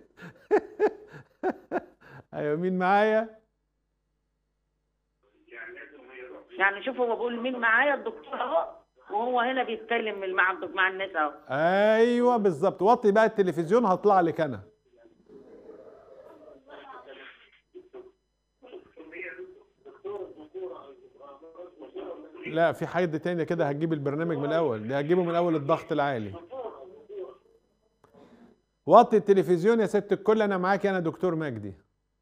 ايوه مين معايا يعني شوف هو بيقول مين معايا الدكتور اهو وهو هنا بيتكلم مع الدك- مع الناس اهو ايوه بالظبط وطي بقى التلفزيون هطلع لك انا لا في حد تاني كده هتجيب البرنامج من الاول دي هتجيبه من اول الضغط العالي وطي التلفزيون يا ست الكل انا معاكي انا دكتور مجدي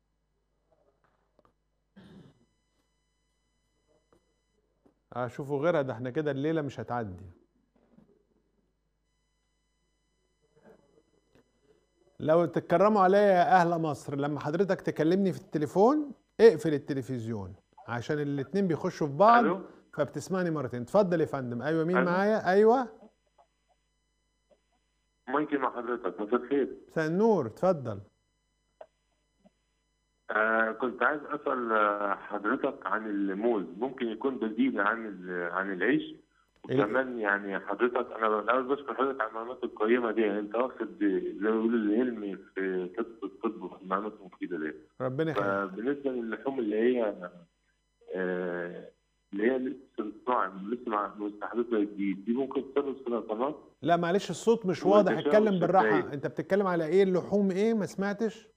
اشوفوا غيرها ده احنا كده الليله مش هتعدي لو تتكرموا عليا يا اهل مصر لما حضرتك تكلمني في التليفون اقفل التلفزيون عشان الاتنين بيخشوا في بعض ألو؟ فبتسمعني مرتين اتفضل يا فندم ايوه مين أيوة. معايا ايوه ممكن مع حضرتك مساء الخير مساء النور اتفضل آه كنت عايز اسال آه، حضرتك عن الموز ممكن يكون بديل عن ال- عن العيش ال- وكمان يعني حضرتك انا الاول بشكر حضرتك على المعلومات القيمه دي انت واخد زي ما بيقولوا العلم في طب الطب والمعلومات المفيده دي ربنا يخليك فبالنسبه للحوم اللي هي آه اللي هي لسه صناعي لسه مع مستحدثه جديد دي ممكن تسبب سرطانات لا معلش الصوت مش هو واضح تشابه اتكلم بالراحه شفايف. انت بتتكلم على ايه اللحوم ايه ما سمعتش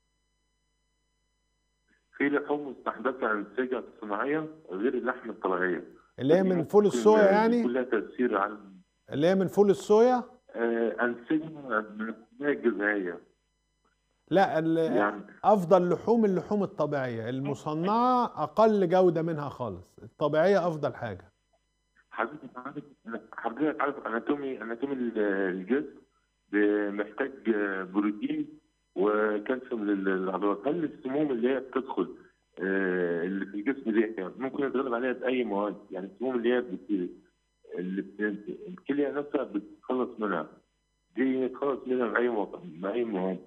في لحوم مستحدثه انسجه صناعيه غير اللحم الطبيعيه اللي هي دي من فول ممكن الصويا يكون يعني لها تاثير على اللي هي من فول الصويا آه، انسجه من التنميه الجذعيه لا ال- يعني افضل لحوم اللحوم الطبيعيه المصنعه اقل جوده منها خالص الطبيعيه افضل حاجه حضرتك عارف حضرتك عارف اناتومي اناتومي ال- الجسم محتاج آه، بروتين وكالسيوم لل- للعضلات هل السموم اللي هي بتدخل آه، اللي في الجسم دي ممكن يتغلب عليها باي مواد يعني السموم اللي هي بت- اللي بت- الكليه نفسها بتتخلص منها دي نتخلص منها باي مواد باي مواد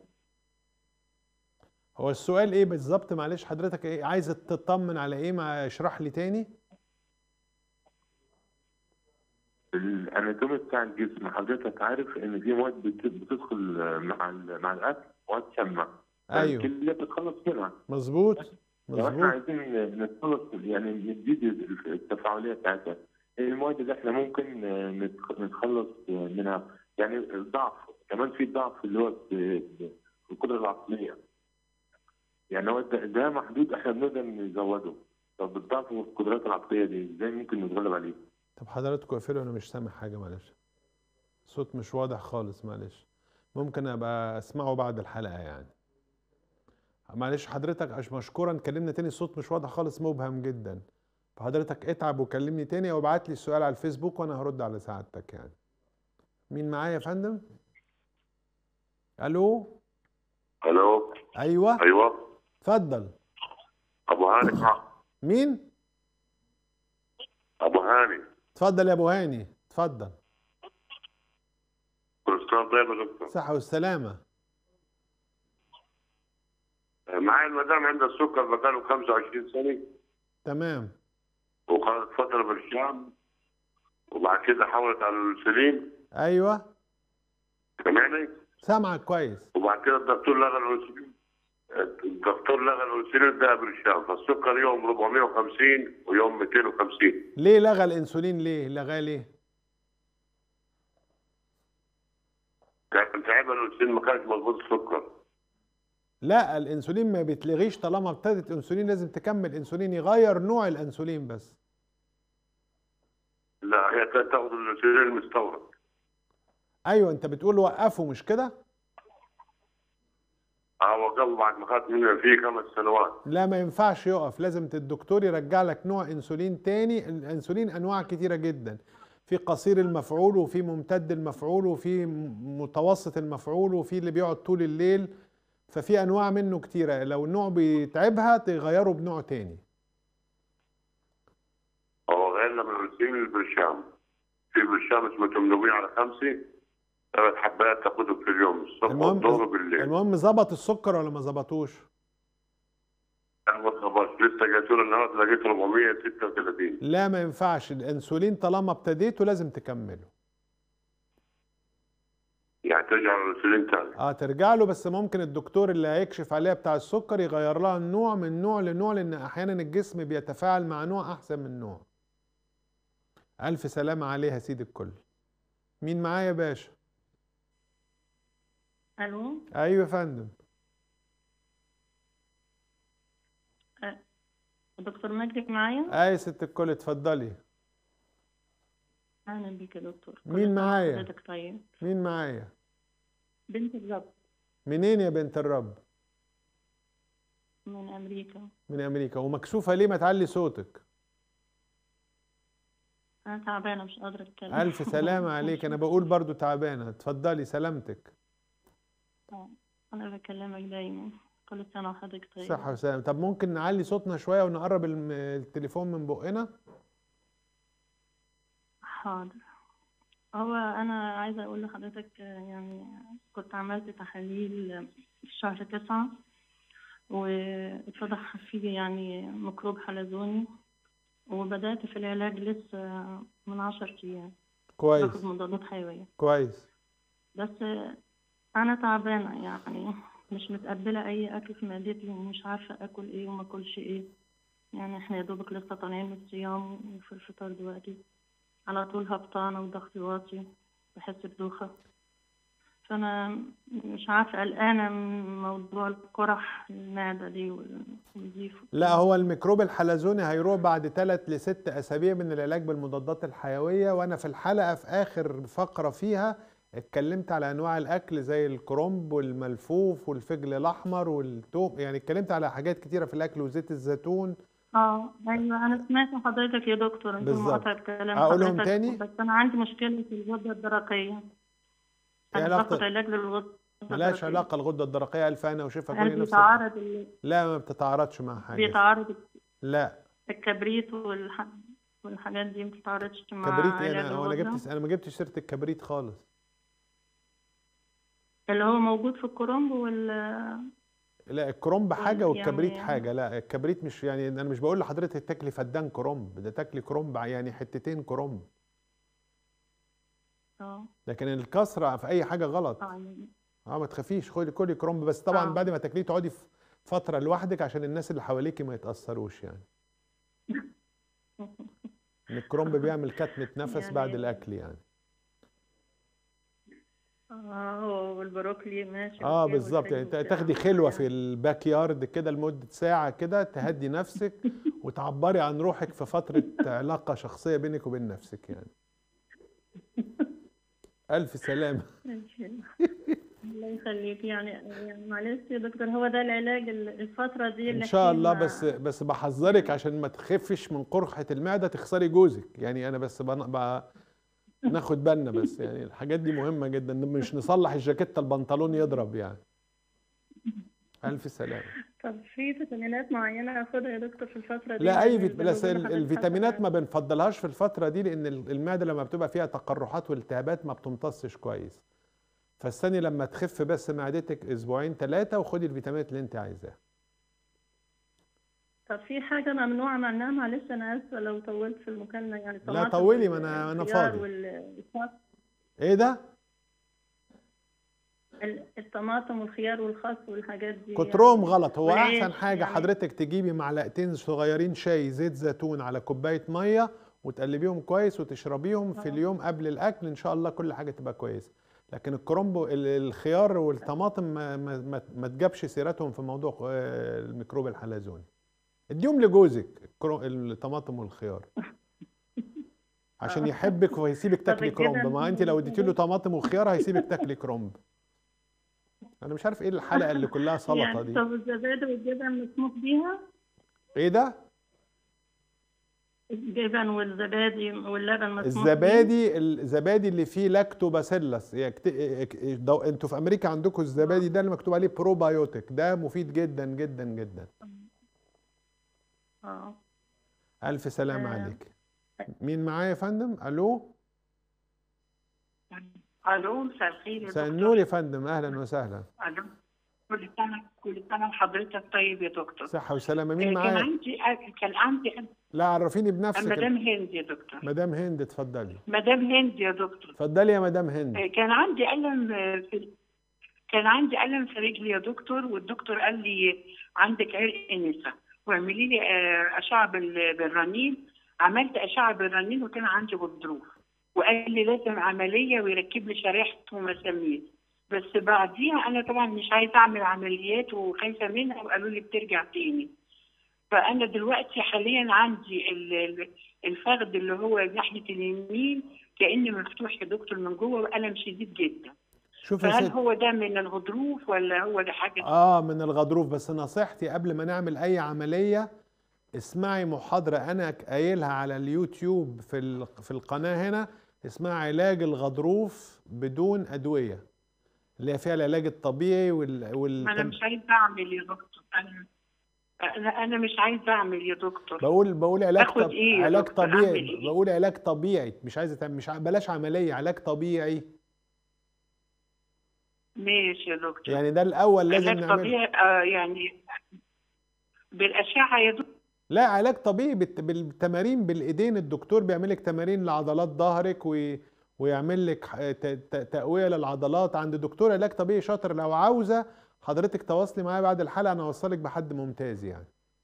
هو السؤال ايه بالظبط معلش حضرتك ايه عايز تطمن على ايه ما اشرح لي تاني الاناتومي بتاع الجسم حضرتك عارف ان في مواد بت- بتدخل مع ال- مع الاكل مواد سامه ايوه الكليه بتتخلص منها مظبوط لو احنا مظبوط عايزين نتخلص يعني نزيد التفاعليه بتاعتها ايه المواد اللي احنا ممكن نتخ- نتخلص منها يعني الضعف كمان في ضعف اللي هو في في القدره العقليه يعني هو ده, ده محدود احنا بنقدر نزوده طب الضعف والقدرات العقليه دي ازاي ممكن نتغلب عليه؟ طب حضراتكم اقفلوا انا مش سامع حاجه معلش الصوت مش واضح خالص معلش ممكن ابقى اسمعه بعد الحلقه يعني معلش حضرتك أش مشكورا كلمنا تاني الصوت مش واضح خالص مبهم جدا فحضرتك اتعب وكلمني تاني او ابعت لي السؤال على الفيسبوك وانا هرد على سعادتك يعني مين معايا يا فندم الو الو ايوه ايوه اتفضل ابو هاني مين ابو هاني اتفضل يا ابو هاني اتفضل كل سنه طيب يا دكتور صحه والسلامه معايا المدام عندها السكر بقاله 25 سنه تمام وقعدت فتره بالشام وبعد كده حولت على الانسولين ايوه سامعني سامعك كويس وبعد كده الدكتور لغى الانسولين الدكتور لغى الانسولين ده بالشام فالسكر يوم 450 ويوم 250 ليه لغى الانسولين ليه لغاه ليه كان تعبان الانسولين ما كانش مظبوط السكر لا الانسولين ما بيتلغيش طالما ابتدت انسولين لازم تكمل انسولين يغير نوع الانسولين بس لا هي كانت تاخد الانسولين المستورد ايوه انت بتقول وقفه مش كده اه وقف بعد ما خدت منها فيه خمس سنوات لا ما ينفعش يقف لازم الدكتور يرجع لك نوع انسولين تاني الانسولين انواع كتيره جدا في قصير المفعول وفي ممتد المفعول وفي م- متوسط المفعول وفي اللي بيقعد طول الليل ففي انواع منه كتيره لو النوع بيتعبها تغيره بنوع تاني هو غيرنا من الانسولين البرشام في برشام اسمه 800 على 5 ثلاث حبات تاخدهم في اليوم الصبح والظهر المهم بالليل المهم ظبط السكر ولا ما ظبطوش انا ما اتخبرش لسه جايته له النهارده لقيت 436 لا ما ينفعش الانسولين طالما ابتديته لازم تكمله يعني ترجع للانسولين تاني اه ترجع له بس ممكن الدكتور اللي هيكشف عليها بتاع السكر يغير لها النوع من نوع لنوع لان احيانا الجسم بيتفاعل مع نوع احسن من نوع الف سلامة عليها سيد الكل مين معايا يا باشا الو ايوه يا فندم دكتور مجدي معايا اي ست الكل اتفضلي اهلا بيك يا دكتور كل مين سنة معايا؟ وحضرتك طيب مين معايا بنت الرب منين يا بنت الرب من امريكا من امريكا ومكسوفة ليه ما تعلي صوتك انا تعبانه مش قادره اتكلم الف سلامة عليك انا بقول برضو تعبانة اتفضلي سلامتك انا بكلمك دايما كل سنه وحضرتك طيب صحة وسلامة طب ممكن نعلي صوتنا شوية ونقرب الم- التليفون من بقنا حاضر هو أنا عايزة أقول لحضرتك آه، يعني كنت عملت تحاليل في شهر تسعة واتضح فيه يعني ميكروب حلزوني وبدأت في العلاج لسه من عشر أيام كويس باخد مضادات حيوية كويس بس أنا تعبانة يعني مش متقبلة أي أكل في معدتي ومش عارفة آكل إيه وما أكلش إيه يعني إحنا يا دوبك لسه طالعين من الصيام وفي الفطار دلوقتي على طول هبطانة وضغطي واطي بحس بدوخة فأنا مش عارفة قلقانة من موضوع القرح المعدة دي وال- والنزيف لا هو الميكروب الحلزوني هيروح بعد ثلاث لست اسابيع من العلاج بالمضادات الحيويه وانا في الحلقه في اخر فقره فيها اتكلمت على انواع الاكل زي الكرنب والملفوف والفجل الاحمر والتوم يعني اتكلمت على حاجات كتيره في الاكل وزيت الزيتون اه ايوه انا سمعت حضرتك يا دكتور انت بالظبط. مقاطع كلام أقولهم حضرتك تاني؟ بس انا عندي مشكله في الغده الدرقيه ايه انا باخد علاقه علاج للغده ملهاش الدرقية. علاقه الغده الدرقيه الف انا وشفا هل كل نفس بيتعارض ال- لا ما بتتعارضش مع حاجه بيتعارض لا الكبريت والح... والحاجات دي ما بتتعارضش مع كبريت علاج ايه انا هو انا الغدة؟ جبت انا ما جبتش سيره الكبريت خالص اللي هو موجود في الكرنب وال لا الكرنب حاجه يعني- والكبريت حاجه لا الكبريت مش يعني انا مش بقول لحضرتك تاكلي فدان كرنب ده تاكلي كرنب يعني حتتين كرنب اه لكن الكسره في اي حاجه غلط آه، يعني اه ما تخافيش خدي كلي كرنب بس طبعا آه. بعد ما تاكليه تقعدي في فتره لوحدك عشان الناس اللي حواليكي ما يتاثروش يعني ان الكرنب بيعمل كتمه نفس يعني- بعد الاكل يعني اه والبروكلي ماشي اه أوكي، بالظبط والفجل يعني تا- وبتاع. تاخدي خلوه في الباك يارد كده لمده ساعه كده تهدي نفسك وتعبري عن روحك في فتره علاقه شخصيه بينك وبين نفسك يعني الف سلامه ماشي. الله يخليك يعني يعني معلش يا دكتور هو ده العلاج ال- الفترة دي اللي ان شاء إحنا الله ما- بس بس بحذرك عشان ما تخفش من قرحه المعده تخسري جوزك يعني انا بس بن... ب... ناخد بالنا بس يعني الحاجات دي مهمه جدا إن مش نصلح الجاكيته البنطلون يضرب يعني الف سلامه طب في فيتامينات معينة اخدها يا دكتور في الفترة دي لا اي يعني فيت... زي ما بس بقول ال- لحضرتك الفيتامينات ما بنفضلهاش في الفتره دي لان ال- المعده لما بتبقى فيها تقرحات والتهابات ما بتمتصش كويس فاستني لما تخف بس معدتك اسبوعين ثلاثه وخدي الفيتامينات اللي انت عايزاها طب في حاجة ممنوعة منها معلش أنا آسفة لو طولت في المكالمة يعني لا الطماطم طولي، ما وال- أنا- أنا الخيار فاضي. وال- والخس ايه ده ال- الطماطم والخيار والخس والحاجات دي كترهم يعني. غلط هو والعيش احسن حاجه يعني. حضرتك تجيبي معلقتين صغيرين شاي زيت زيتون على كوبايه ميه وتقلبيهم كويس وتشربيهم في آه. اليوم قبل الاكل ان شاء الله كل حاجه تبقى كويسه لكن الكرنب ال- الخيار والطماطم ما, ما, ما, ما تجابش سيرتهم في موضوع آه، الميكروب الحلزوني اديهم لجوزك الكرو- الطماطم والخيار عشان آه. يحبك وهيسيبك تاكلي الجبن كرنب ما انت لو اديتي له طماطم وخيار هيسيبك تاكلي كرنب انا مش عارف ايه الحلقه اللي كلها سلطه يعني دي طب الزبادي والجبن مسموح بيها ايه ده الجبن والزبادي واللبن مسموح الزبادي الزبادي اللي فيه لاكتوباسيلس يكت... يك- دو... انتوا في امريكا عندكم الزبادي ده اللي مكتوب عليه بروبايوتيك ده مفيد جدا جدا جدا بيه؟ اه الف سلامه آه. عليك مين معايا يا فندم الو الو مساء الخير يا مساء دكتور النور يا فندم اهلا وسهلا الو كل سنه كل سنه وحضرتك طيب يا دكتور صحه وسلامه مين كان معايا عندي كان عندي لا عرفيني بنفسك مدام هند يا دكتور مدام هند اتفضلي مدام هند يا دكتور اتفضلي يا مدام هند كان عندي الم في كان عندي الم في رجلي يا دكتور والدكتور قال لي عندك عرق نسا واعملي لي آه، اشعه بال- بالرنين عملت اشعه بالرنين وكان عندي غضروف وقال لي لازم عمليه ويركب لي شريحه ومسامير بس بعديها انا طبعا مش عايزه اعمل عمليات وخايفه منها وقالوا لي بترجع تاني فانا دلوقتي حاليا عندي ال- ال- الفخذ اللي هو ناحيه اليمين كانه مفتوح يا دكتور من جوه والم شديد جدا شوف يا فهل ست هو ده من الغضروف ولا هو ده حاجه اه من الغضروف بس نصيحتي قبل ما نعمل اي عمليه اسمعي محاضره انا قايلها على اليوتيوب في ال- في القناه هنا اسمها علاج الغضروف بدون ادويه اللي هي فيها العلاج الطبيعي وال, ما انا وال... مش عايزه اعمل يا دكتور انا انا انا مش عايزه اعمل يا دكتور بقول بقول علاج آخد طب... إيه يا علاج دكتور؟ طبيعي أعمل إيه؟ بقول علاج طبيعي مش عايزه تعمل مش ع- بلاش عمليه علاج طبيعي ماشي يا دكتور يعني ده الاول لازم علاج نعمله طبيعي آه يعني بالاشعه يا دكتور لا علاج طبيعي بالت- بالتمارين بالايدين الدكتور بيعمل لك تمارين لعضلات ظهرك وي... ويعمل لك ح- ت- ت- تقويه للعضلات عند دكتور علاج طبيعي شاطر لو عاوزه حضرتك تواصلي معايا بعد الحلقه انا اوصلك بحد ممتاز يعني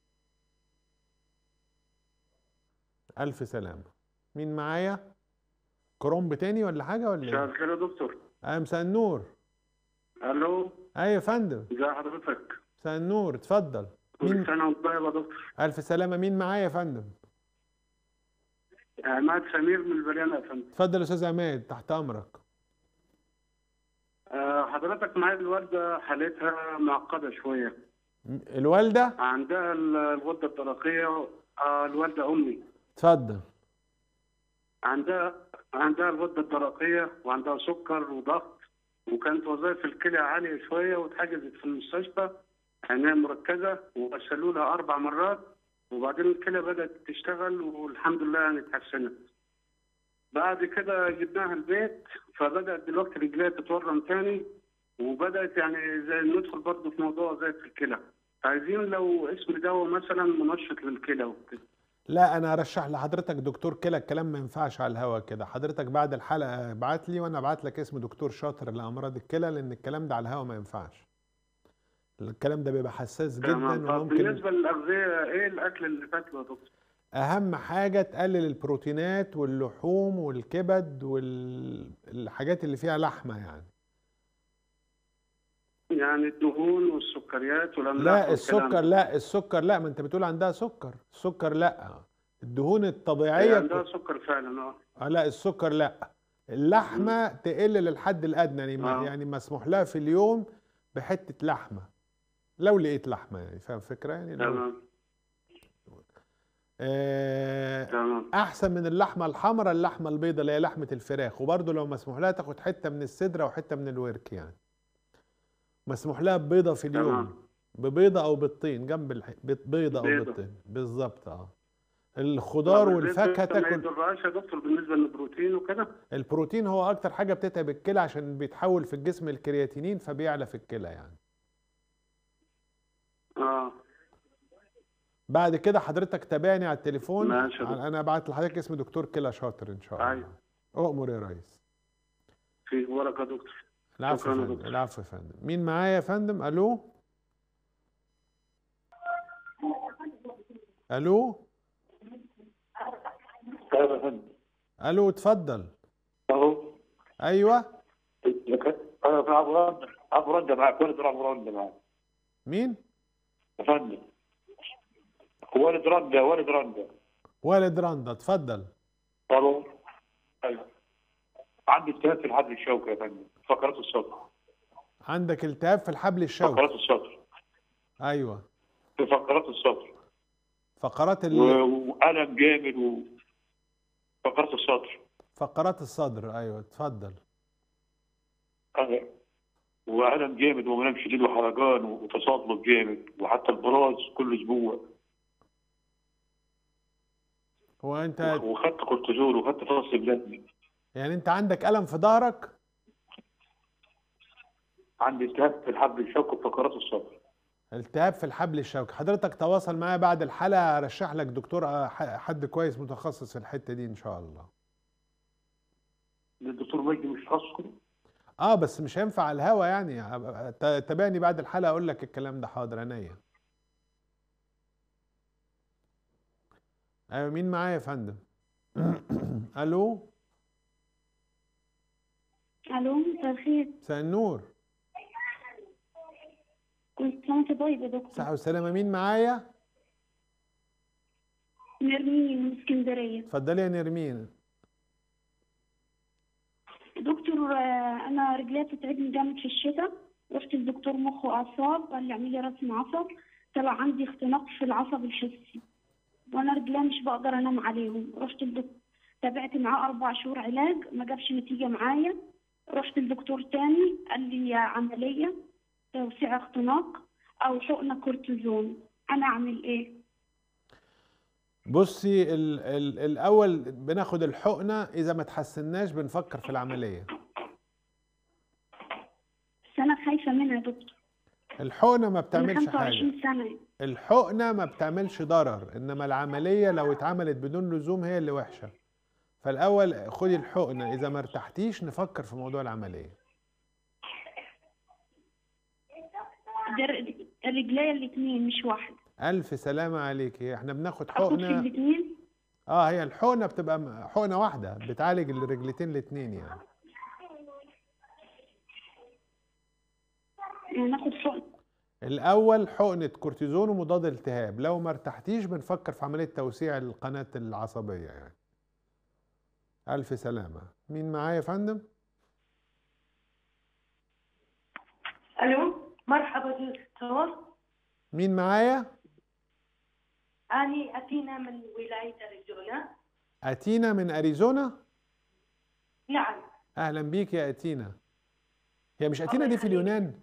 الف سلامه مين معايا كرومب تاني ولا حاجه ولا مساء ايه الخير يا دكتور اه مساء النور الو ايوه يا فندم ازي حضرتك مساء النور اتفضل كل مين سنه وانت طيب يا دكتور الف سلامه مين معايا يا فندم عماد سمير من البريانة يا فندم اتفضل يا استاذ عماد تحت امرك آه، حضرتك معايا الوالده حالتها معقده شويه الوالده عندها ال- الغده الدرقيه آه، الوالده امي اتفضل عندها عندها الغده الدرقيه وعندها سكر وضغط وكانت وظائف الكلى عاليه شويه واتحجزت في المستشفى عنايه مركزه وغسلوا لها اربع مرات وبعدين الكلى بدات تشتغل والحمد لله يعني اتحسنت بعد كده جبناها البيت فبدات دلوقتي رجليها تتورم تاني وبدات يعني زي ندخل برضه في موضوع زي في الكلى عايزين لو اسم دواء مثلا منشط للكلى وكده لا انا ارشح لحضرتك دكتور كلى الكلام ما ينفعش على الهوا كده حضرتك بعد الحلقه ابعت لي وانا ابعت لك اسم دكتور شاطر لامراض الكلى لان الكلام ده على الهوا ما ينفعش الكلام ده بيبقى حساس تمام. جدا طب وممكن بالنسبه للاغذيه ايه الاكل اللي تاكله يا دكتور؟ اهم حاجه تقلل البروتينات واللحوم والكبد والحاجات اللي فيها لحمه يعني يعني الدهون والسكريات والاملاح لا والكلام السكر ده. لا السكر لا ما انت بتقول عندها سكر السكر لا الدهون هي الطبيعيه عندها سكر فعلا اه آه لا السكر لا اللحمه تقل للحد الادنى يعني ما- آه. يعني مسموح لها في اليوم بحته لحمه لو لقيت لحمه يعني فاهم الفكره يعني لو تمام آه تمام احسن من اللحمه الحمراء اللحمه البيضاء اللي هي لحمه الفراخ وبرده لو مسموح لها تاخد حته من الصدر او حته من الورك يعني مسموح لها ببيضه في اليوم تمام. ببيضه او بيضتين جنب الح... بيض- بيضه او بيضة. بيضتين بالظبط اه الخضار طب والفاكهه البيض ما تاكل يضرهاش يا دكتور بالنسبه للبروتين وكده البروتين هو اكتر حاجه بتتعب الكلى عشان بيتحول في الجسم الكرياتينين فبيعلى في الكلى يعني اه بعد كده حضرتك تابعني على التليفون ماشي يا على- انا ابعت لحضرتك اسم دكتور كلى شاطر ان شاء الله ايوه اؤمر يا ريس في ورقه يا دكتور العفو شكراً يا يا فندم دكتور. العفو يا فندم مين معايا يا فندم الو الو طيب يا فندم الو اتفضل اهو ايوه انا في عبران عبران ده معاك ولد عبران ده معاك مين يا فندم ولد رندا ولد رندا والد رندا اتفضل الو ايوه عندي التهاب في الحبل الشوكي يا فندم فقرات الصدر عندك التهاب في الحبل الشوكي فقرات الصدر ايوه في فقرات الصدر فقرات و- ال... والم جامد و فقرات الصدر فقرات الصدر ايوه اتفضل أيوة. والم جامد ومنام شديد وحرقان وتصادم جامد وحتى البراز كل اسبوع هو انت وخدت كورتيزون وخدت فصل بلازمي يعني انت عندك الم في ظهرك عندي التهاب في الحبل الشوكي وفقرات الصدر التهاب في الحبل الشوكي حضرتك تواصل معايا بعد الحلقه ارشح لك دكتور آه، ح- حد كويس متخصص في الحته دي ان شاء الله الدكتور مجدي مش تخصص كده اه بس مش هينفع على الهوا يعني أبقى- ت- تابعني بعد الحلقه اقول لك الكلام ده حاضر عينيا ايوه مين معايا يا فندم الو الو مساء الخير مساء النور كنت سنة طيب يا دكتور صحة والسلامة مين معايا؟ نرمين من اسكندرية اتفضلي يا نرمين دكتور آه، أنا رجلي بتتعبني جامد في الشتاء رحت لدكتور مخ وأعصاب قال لي اعملي رسم عصب طلع عندي اختناق في العصب الحسي وأنا رجلي مش بقدر أنام عليهم رحت لدكتور تابعت معاه أربع شهور علاج ما جابش نتيجة معايا رحت لدكتور تاني قال لي يا عملية توسيع اختناق أو حقنة كورتيزون انا اعمل ايه بصي ال ال الاول بناخد الحقنه اذا ما تحسناش بنفكر في العمليه بس انا خايفه منها يا دكتور الحقنه ما انا بتعملش حاجه 25 سنه الحقنه ما بتعملش ضرر انما العمليه لو اتعملت بدون لزوم هي اللي وحشه فالاول خدي الحقنه اذا ما ارتحتيش نفكر في موضوع العمليه ده ر- رجليا الاثنين مش واحده الف سلامه عليكي احنا بناخد اخد في حقنه الاثنين اه هي الحقنه بتبقى م- حقنه واحده بتعالج الرجلتين الاتنين يعني ناخد حقن الاول حقنه كورتيزون ومضاد التهاب لو ما ارتحتيش بنفكر في عمليه توسيع القناه العصبيه يعني الف سلامه مين معايا يا فندم الو مرحبا دكتور مين معايا اني اتينا من ولايه اريزونا اتينا من اريزونا نعم اهلا بيك يا اتينا هي مش اتينا دي في اليونان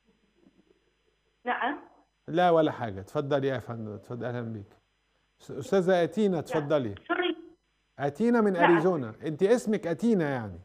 نعم لا ولا حاجه اتفضلي يا فندم اتفضل اهلا بيك أس- استاذه اتينا اتفضلي سوري اتينا من نعم. اريزونا انت اسمك اتينا يعني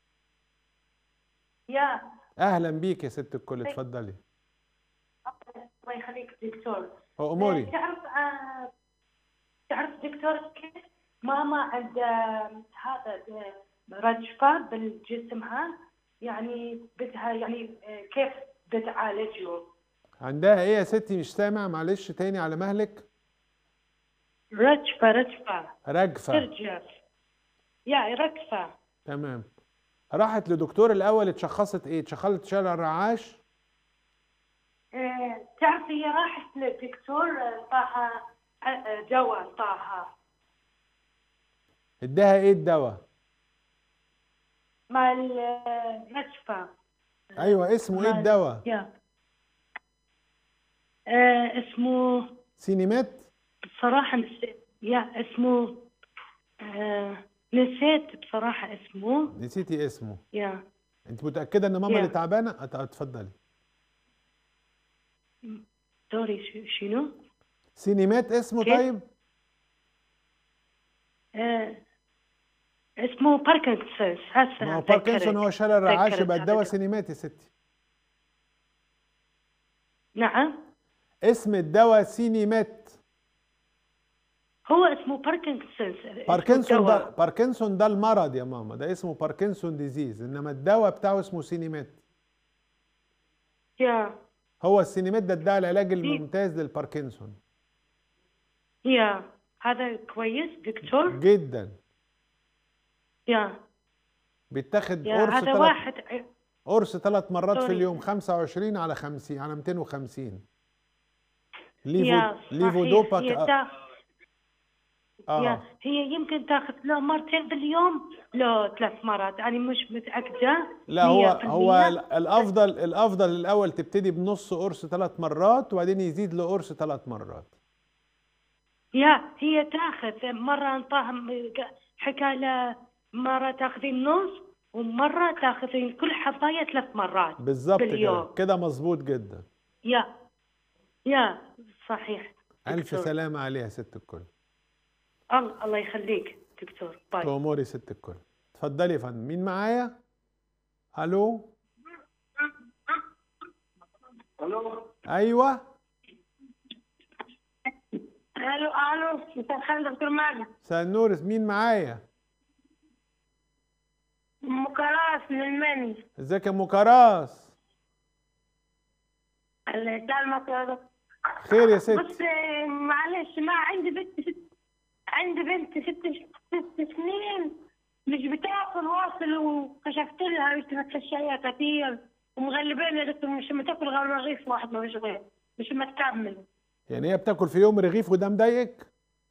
يا اهلا بيك يا ست الكل اتفضلي الله يخليك دكتور اموري آه، تعرف آه، تعرف دكتور كيف ماما عندها هذا آه، رجفة بالجسمها يعني بدها يعني آه، كيف بتعالجه عندها ايه يا ستي مش سامع معلش تاني على مهلك رجفة رجفة رجفه ترجف يا رجفة تمام راحت لدكتور الاول اتشخصت ايه اتشخصت شلل رعاش آه، تعرف هي راحت للدكتور آه، طاها آه، آه، دواء طاها اداها ايه الدواء مع الرجفة ايوه اسمه ايه مع- الدواء يا آه، اسمه سينيمات بصراحة نسيت يا اسمه آه، نسيت بصراحة اسمه نسيتي اسمه يا انت متاكده ان ماما يا. اللي تعبانه أت- اتفضلي دوري ش- شنو؟ سينيمات اسمه كيف؟ طيب آه، اسمه باركنسونز هسه ما هو أتذكرك. باركنسون هو شلل رعاش أتذكرك يبقى هذا الدواء الدواء. سينيمات يا ستي نعم اسم الدواء سينيمات هو اسمه باركنسونز اسمه باركنسون الدواء. ده باركنسون ده المرض يا ماما ده اسمه باركنسون ديزيز انما الدواء بتاعه اسمه سينيمات يا هو السينيمات ده الدواء العلاج الممتاز للباركنسون يا هذا كويس دكتور جدا يا بيتاخد يا قرص هذا ثلاث واحد قرص ثلاث مرات في سوري. اليوم 25 على 50 على 250 ليفو يا ليفو صحيح. دوباك هي اه, تا... آه. يا هي يمكن تاخذ لو مرتين باليوم لو ثلاث مرات انا مش متاكده لا هو 100%. هو ال- الافضل الافضل الاول تبتدي بنص قرص ثلاث مرات وبعدين يزيد لقرص ثلاث مرات يا هي تاخذ مره انطاها حكى لها مره تاخذين نص ومره تاخذين كل حبايه ثلاث مرات بالظبط باليوم كده كده مظبوط جدا يا يا صحيح الف دكتور. سلامه عليها ست الكل الله الله يخليك دكتور باي اموري ست الكل اتفضلي يا فندم مين معايا الو الو ايوه الو الو مساء الخير دكتور ماجد مساء النور مين معايا ام كراس من المني ازيك يا ام كراس الله يسلمك يا دكتور خير يا ست بس آه، معلش ما عندي بنت ست عندي بنت ست ست سنين مش بتاكل واصل وكشفت لها قلت ما تخشيها كتير ومغلبين يا دكتور مش بتاكل غير رغيف واحد ما فيش غير مش متكمل يعني هي بتاكل في يوم رغيف وده مضايقك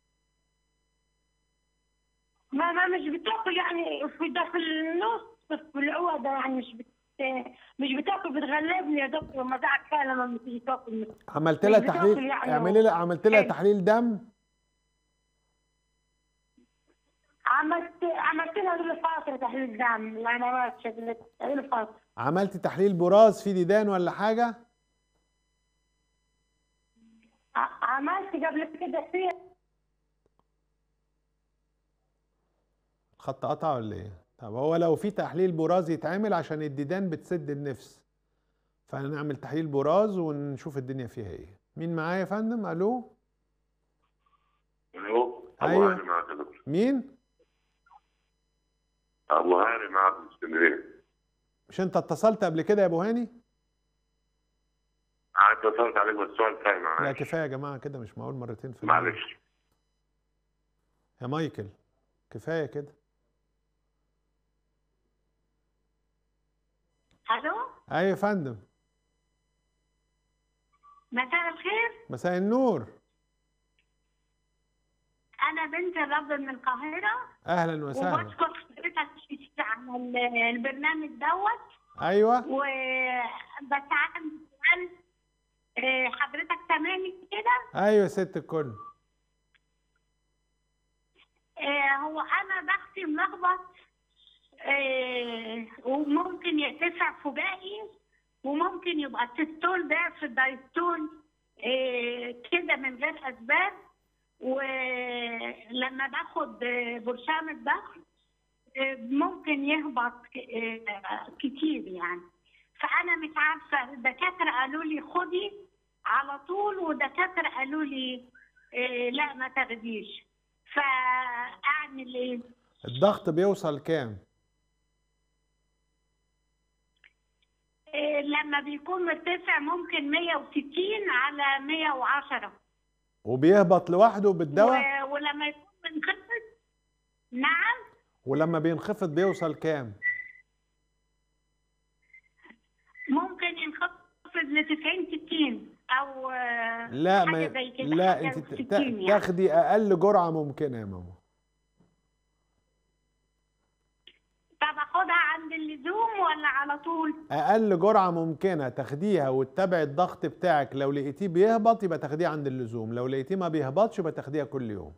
ما ما مش بتاكل يعني في ده في النص في العقدة يعني مش بت مش بتاكل بتغلبني يا دكتور ما دعك فيها لما بتيجي تاكل عملت مش لها بتاكل تحليل يعني اعملي لها عملت لها حلو. تحليل دم عملت عملت لها قبل فترة تحليل دم العنبات شكلت قبل فترة عملتي تحليل براز في ديدان ولا حاجه ع- عملت قبل كده فيها الخط قطع ولا ايه طب هو لو في تحليل براز يتعمل عشان الديدان بتسد النفس فهنعمل تحليل براز ونشوف الدنيا فيها ايه مين معايا يا فندم الو الو أيوة. ابو هاني معاك يا دكتور مين ابو هاني معاك من اسكندريه مش انت اتصلت قبل كده يا ابو هاني انا اتصلت عليك بس السؤال تاني لا معلش كفايه يا جماعه كده مش معقول مرتين في اليوم. معلش يا مايكل كفايه كده الو ايوه يا فندم مساء الخير مساء النور انا بنت الرب من القاهره اهلا وسهلا وبشكر حضرتك على ال- البرنامج دوت ايوه وبس عندي سؤال آه، حضرتك سامعني كده ايوه يا ست الكل آه، هو انا بختي ملخبط آه، وممكن يرتفع فجائي وممكن يبقى التستول ضعف الدايستول آه، كده من غير اسباب ولما باخد آه، برشام الضغط آه، ممكن يهبط آه، كتير يعني فانا مش عارفه الدكاتره قالوا لي خدي على طول ودكاتره قالوا لي آه، لا ما تاخديش فاعمل ايه الضغط بيوصل كام آه، لما بيكون مرتفع ممكن 160 على 110 وبيهبط لوحده بالدواء و- ولما يكون منخفض نعم ولما بينخفض بيوصل كام ممكن ينخفض ل 90 60 او آه، لا حاجه ما زي كده لا حاجة انت 60 تا- يعني. تاخدي اقل جرعه ممكنه يا ماما طب اخدها عند اللزوم ولا على طول اقل جرعه ممكنه تاخديها وتتابعي الضغط بتاعك لو لقيتيه بيهبط يبقى تاخديه عند اللزوم لو لقيتيه ما بيهبطش يبقى تاخديها كل يوم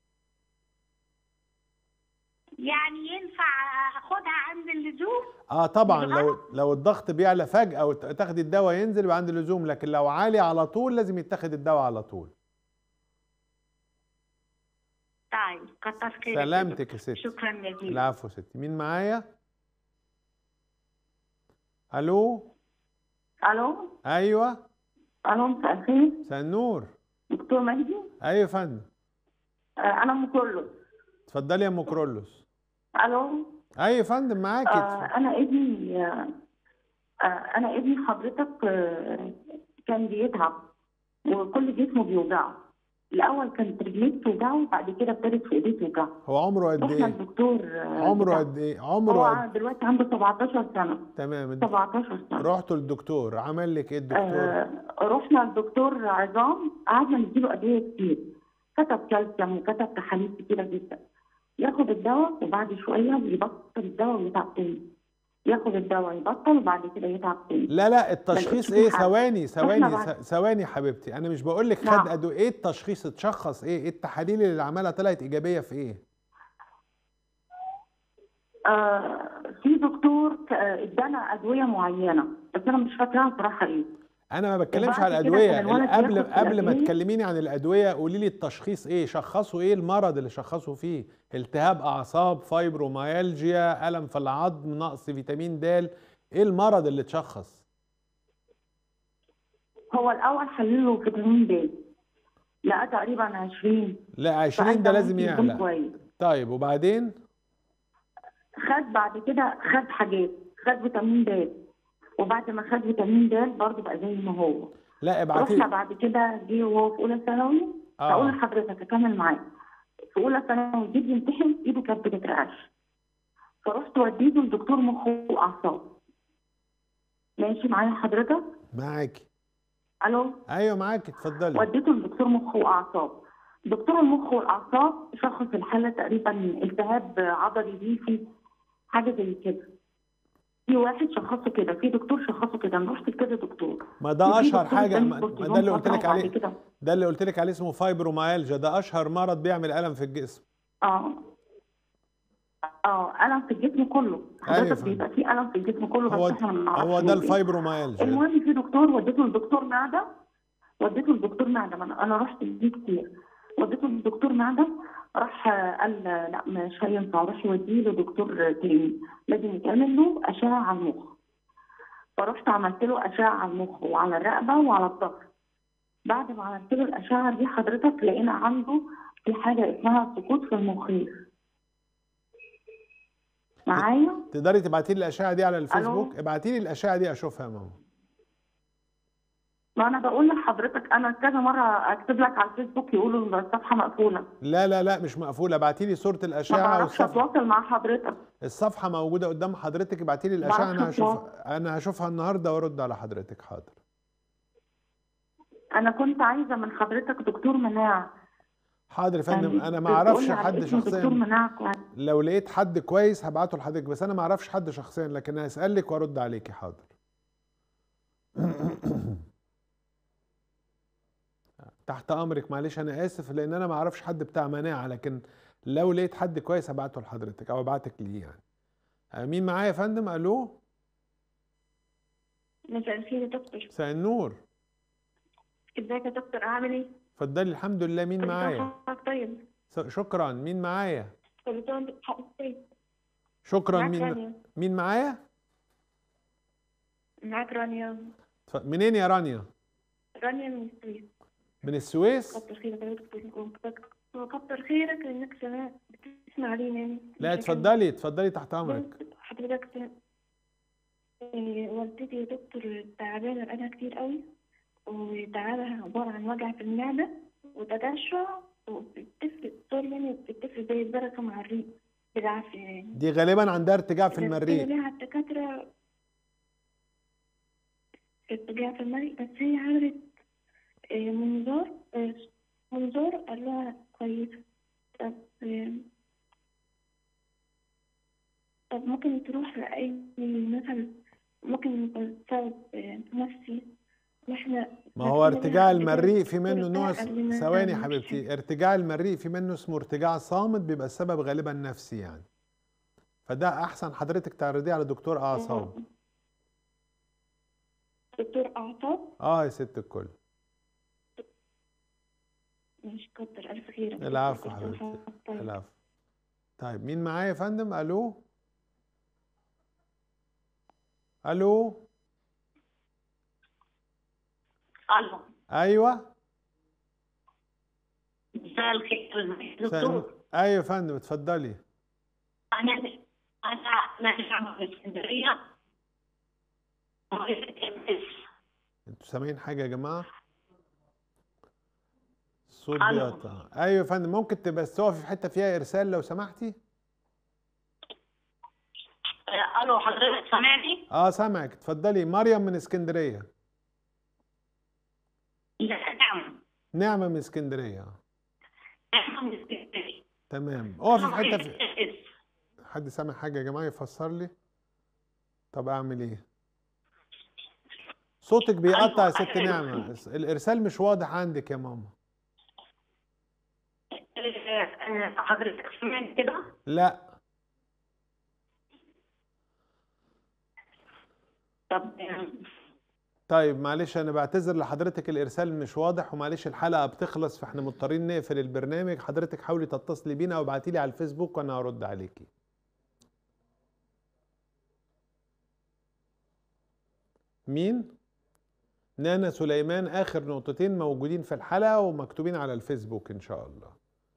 يعني ينفع اخدها عند اللزوم اه طبعا لو لو الضغط بيعلى فجاه وتاخدي الدواء ينزل يبقى عند اللزوم لكن لو عالي على طول لازم يتاخد الدواء على طول طيب كتر خيرك يا سلامتك يا دكتور. ستي شكرا جزيلا العفو يا ستي مين معايا الو الو ايوه الو مساء الخير مساء النور دكتور مجدي ايوه يا فندم آه، انا ام كله اتفضلي يا ام كرولوس الو ايوه يا فندم معاكي آه انا ابني آه آه، انا ابني حضرتك آه، كان بيتعب وكل جسمه بيوجعه الاول كانت رجليه بتوجعه بعد كده ابتدت في ايديه توجعه هو عمره قد رحنا ايه الدكتور آه، عمره بتاع- قد ايه عمره هو قد دلوقتي عنده 17 سنه تمام الد- 17 سنه رحتوا للدكتور عمل لك ايه الدكتور آه رحنا للدكتور عظام قعدنا نديله ادويه كتير كتب كالسيوم وكتب تحاليل كتيره جدا ياخد الدواء وبعد شويه يبطل الدواء ويتعب تاني ياخد الدواء يبطل وبعد كده يتعب تاني لا لا التشخيص لقيتش ايه فيه حل. ثواني ثواني إحنا بعد- ث- ثواني يا حبيبتي انا مش بقول لك نعم. خد ادويه ايه التشخيص اتشخص ايه ايه التحاليل اللي عملها طلعت ايجابيه في ايه آه في دكتور ك- آه، ادانا ادويه معينه بس انا مش فاكراها صراحه ايه انا ما بتكلمش وبعد على كده الادويه كان الولد قبل بياخد قبل ما الأدوية. تكلميني عن الادويه قولي لي التشخيص ايه شخصوا ايه المرض اللي شخصوا فيه التهاب اعصاب فايبروميالجيا الم في العظم نقص فيتامين د ايه المرض اللي اتشخص هو الاول حلله فيتامين د لقى تقريبا 20 لا 20 فقال ده ده لازم ممكن يكون يعلى كويس طيب وبعدين خد بعد كده خد حاجات خد فيتامين د وبعد ما خد فيتامين د برضه بقى زي ما هو لا ابعتي رحنا بعد كده جه وهو في اولى ثانوي آه. هقول لحضرتك اكمل معاك في اولى ثانوي جه يمتحن ايده كانت بتترعش فرحت وديته لدكتور مخ واعصاب ماشي معايا حضرتك معاكي الو ايوه معاكي اتفضلي وديته لدكتور مخ واعصاب دكتور المخ والاعصاب شخص الحاله تقريبا التهاب عضلي ليفي حاجه زي كده في واحد شخصه كده في دكتور شخصه كده انا رحت لكذا دكتور ما ده وفي اشهر دكتور حاجه تاني ما كنت ما ده اللي قلت لك بنصحه بعد عليه كده. ده اللي قلت لك عليه اسمه فايبروميالجيا ده اشهر مرض بيعمل الم في الجسم اه اه الم في الجسم كله أيوة حضرتك فهمت. بيبقى في الم في الجسم كله هو بس احنا ما نعرفش هو ده هو إيه. الفايبروميالجيا المهم في دكتور وديته لدكتور معده وديته لدكتور معدة انا أنا رحت بيه كتير وديته لدكتور معدة راح آه، قال آه، لا مش هينفع روح يوديه لدكتور تاني لازم يتعمل له اشعه على المخ فرحت عملت له اشعه على المخ وعلى الرقبه وعلى الظهر بعد ما عملت له الاشعه دي حضرتك لقينا عنده في حاجه اسمها سقوط في المخيخ معايا تقدري تبعتي لي الاشعه دي على الفيسبوك ابعتي لي الاشعه دي اشوفها يا ماما ما انا بقول لحضرتك انا كذا مره اكتب لك على الفيسبوك يقولوا الصفحه مقفوله لا لا لا مش مقفوله ابعتي لي صوره ما الاشعه بعرفش والصفحه اتواصل مع حضرتك الصفحه موجوده قدام حضرتك ابعتي لي الاشعه انا بعرفش هشوف أتواصل. انا هشوفها النهارده وارد على حضرتك حاضر انا كنت عايزه من حضرتك دكتور مناعه حاضر يا فندم يعني انا ما تقولي اعرفش على حد اسم دكتور شخصيا مناعه كويس لو لقيت حد كويس هبعته لحضرتك بس انا ما اعرفش حد شخصيا لكن هسالك وارد عليكي حاضر تحت امرك معلش انا اسف لان انا ما اعرفش حد بتاع مناعه لكن لو لقيت حد كويس هبعته لحضرتك او ابعتك ليه يعني آه، مين معايا يا فندم الو مساء الخير يا دكتور مساء النور ازيك يا دكتور عامل ايه؟ اتفضلي الحمد لله مين كل سنة معايا وحضرتك طيب س- شكرا مين معايا كل سنة وانت بحق طيب شكرا معاك مين رانيا مين معايا معاك رانيا اتف- منين يا رانيا رانيا من السويس من السويس كتر خيرك يا دكتور وكتر خيرك انك سمعت بتسمع لينا يعني لا مش هكمل. اتفضلي اتفضلي تحت امرك حضرتك س- إيه، والدتي يا دكتور تعبانة بقالها كتير قوي وتعبها عبارة عن وجع في المعدة وتجشع وبتفرق سوري يعني بتفرق زي البركة مع الريق بالعافية يعني دي غالبا عندها ارتجاع في بس المريء هي ليها الدكاترة ارتجاع في المريء بس هي عملت آه، منظار آه، منظار قال لها كويسة طب آه، طب ممكن تروح لأي مثلا ممكن يبقى سبب آه، نفسي إن احنا ما هو ارتجاع المريء في منه نوع بتاع قبل ما ثواني يا تعمل حبيبتي ارتجاع المريء في منه اسمه ارتجاع صامت بيبقى السبب غالبا نفسي يعني فده احسن حضرتك تعرضيه على دكتور اعصاب دكتور أعصاب اه يا ست الكل مش كتر ألف خير العفو حبيبتي العفو طيب مين معايا يا فندم الو الو الو ايوه مساء الخير سن- دكتور ايوه يا فندم اتفضلي انا انا انا من اسكندريه مريضة MS. انتوا سامعين حاجه يا جماعه الصوت ألو. بيقطع ايوه يا فندم ممكن تبقى تقفي في حته فيها ارسال لو سمحتي آه، الو حضرتك سامعني؟ اه سامعك اتفضلي مريم من اسكندريه لا نعم نعمه من اسكندريه نعم من اسكندريه تمام اقفي في حته أنا في... مريضة MS. حد سامع حاجه يا جماعه يفسر لي طب اعمل ايه صوتك بيقطع يا ست نعمه الارسال مش واضح عندك يا ماما آه، آه، حضرتك سمعني كده؟ لا طب آه، طيب معلش انا بعتذر لحضرتك الارسال مش واضح ومعلش الحلقه بتخلص فاحنا مضطرين نقفل البرنامج حضرتك حاولي تتصلي بينا او ابعتي لي على الفيسبوك وانا هرد عليكي مين نانا سليمان اخر نقطتين موجودين في الحلقه ومكتوبين على الفيسبوك ان شاء الله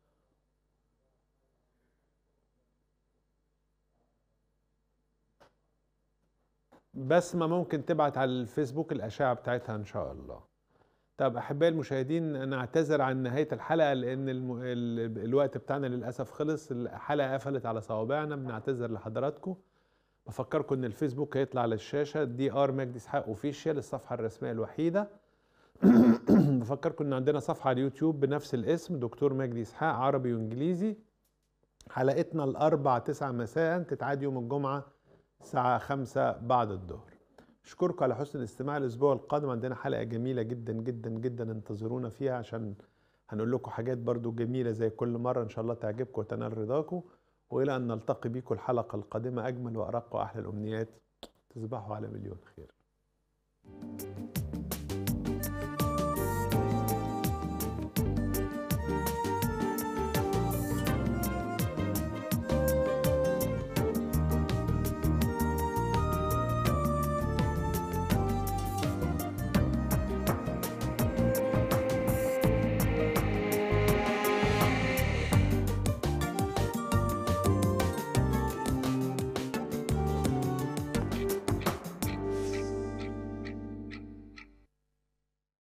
بسمة ممكن تبعت على الفيسبوك الأشعة بتاعتها إن شاء الله طب أحبائي المشاهدين نعتذر عن نهاية الحلقة لأن الم... ال... الوقت بتاعنا للأسف خلص الحلقة قفلت على صوابعنا بنعتذر لحضراتكم بفكركم إن الفيسبوك هيطلع على الشاشة دي آر مجدي إسحاق أوفيشال الصفحة الرسمية الوحيدة بفكركم إن عندنا صفحة على اليوتيوب بنفس الاسم دكتور مجدي إسحاق عربي وإنجليزي حلقتنا الأربع تسعة مساء تتعاد يوم الجمعة الساعة خمسة بعد الظهر أشكركم على حسن الاستماع الأسبوع القادم عندنا حلقة جميلة جدا جدا جدا انتظرونا فيها عشان هنقول لكم حاجات برضو جميلة زي كل مرة إن شاء الله تعجبكم وتنال رضاكم وإلى أن نلتقي بكم الحلقة القادمة أجمل وأرق وأحلى الأمنيات تصبحوا على مليون خير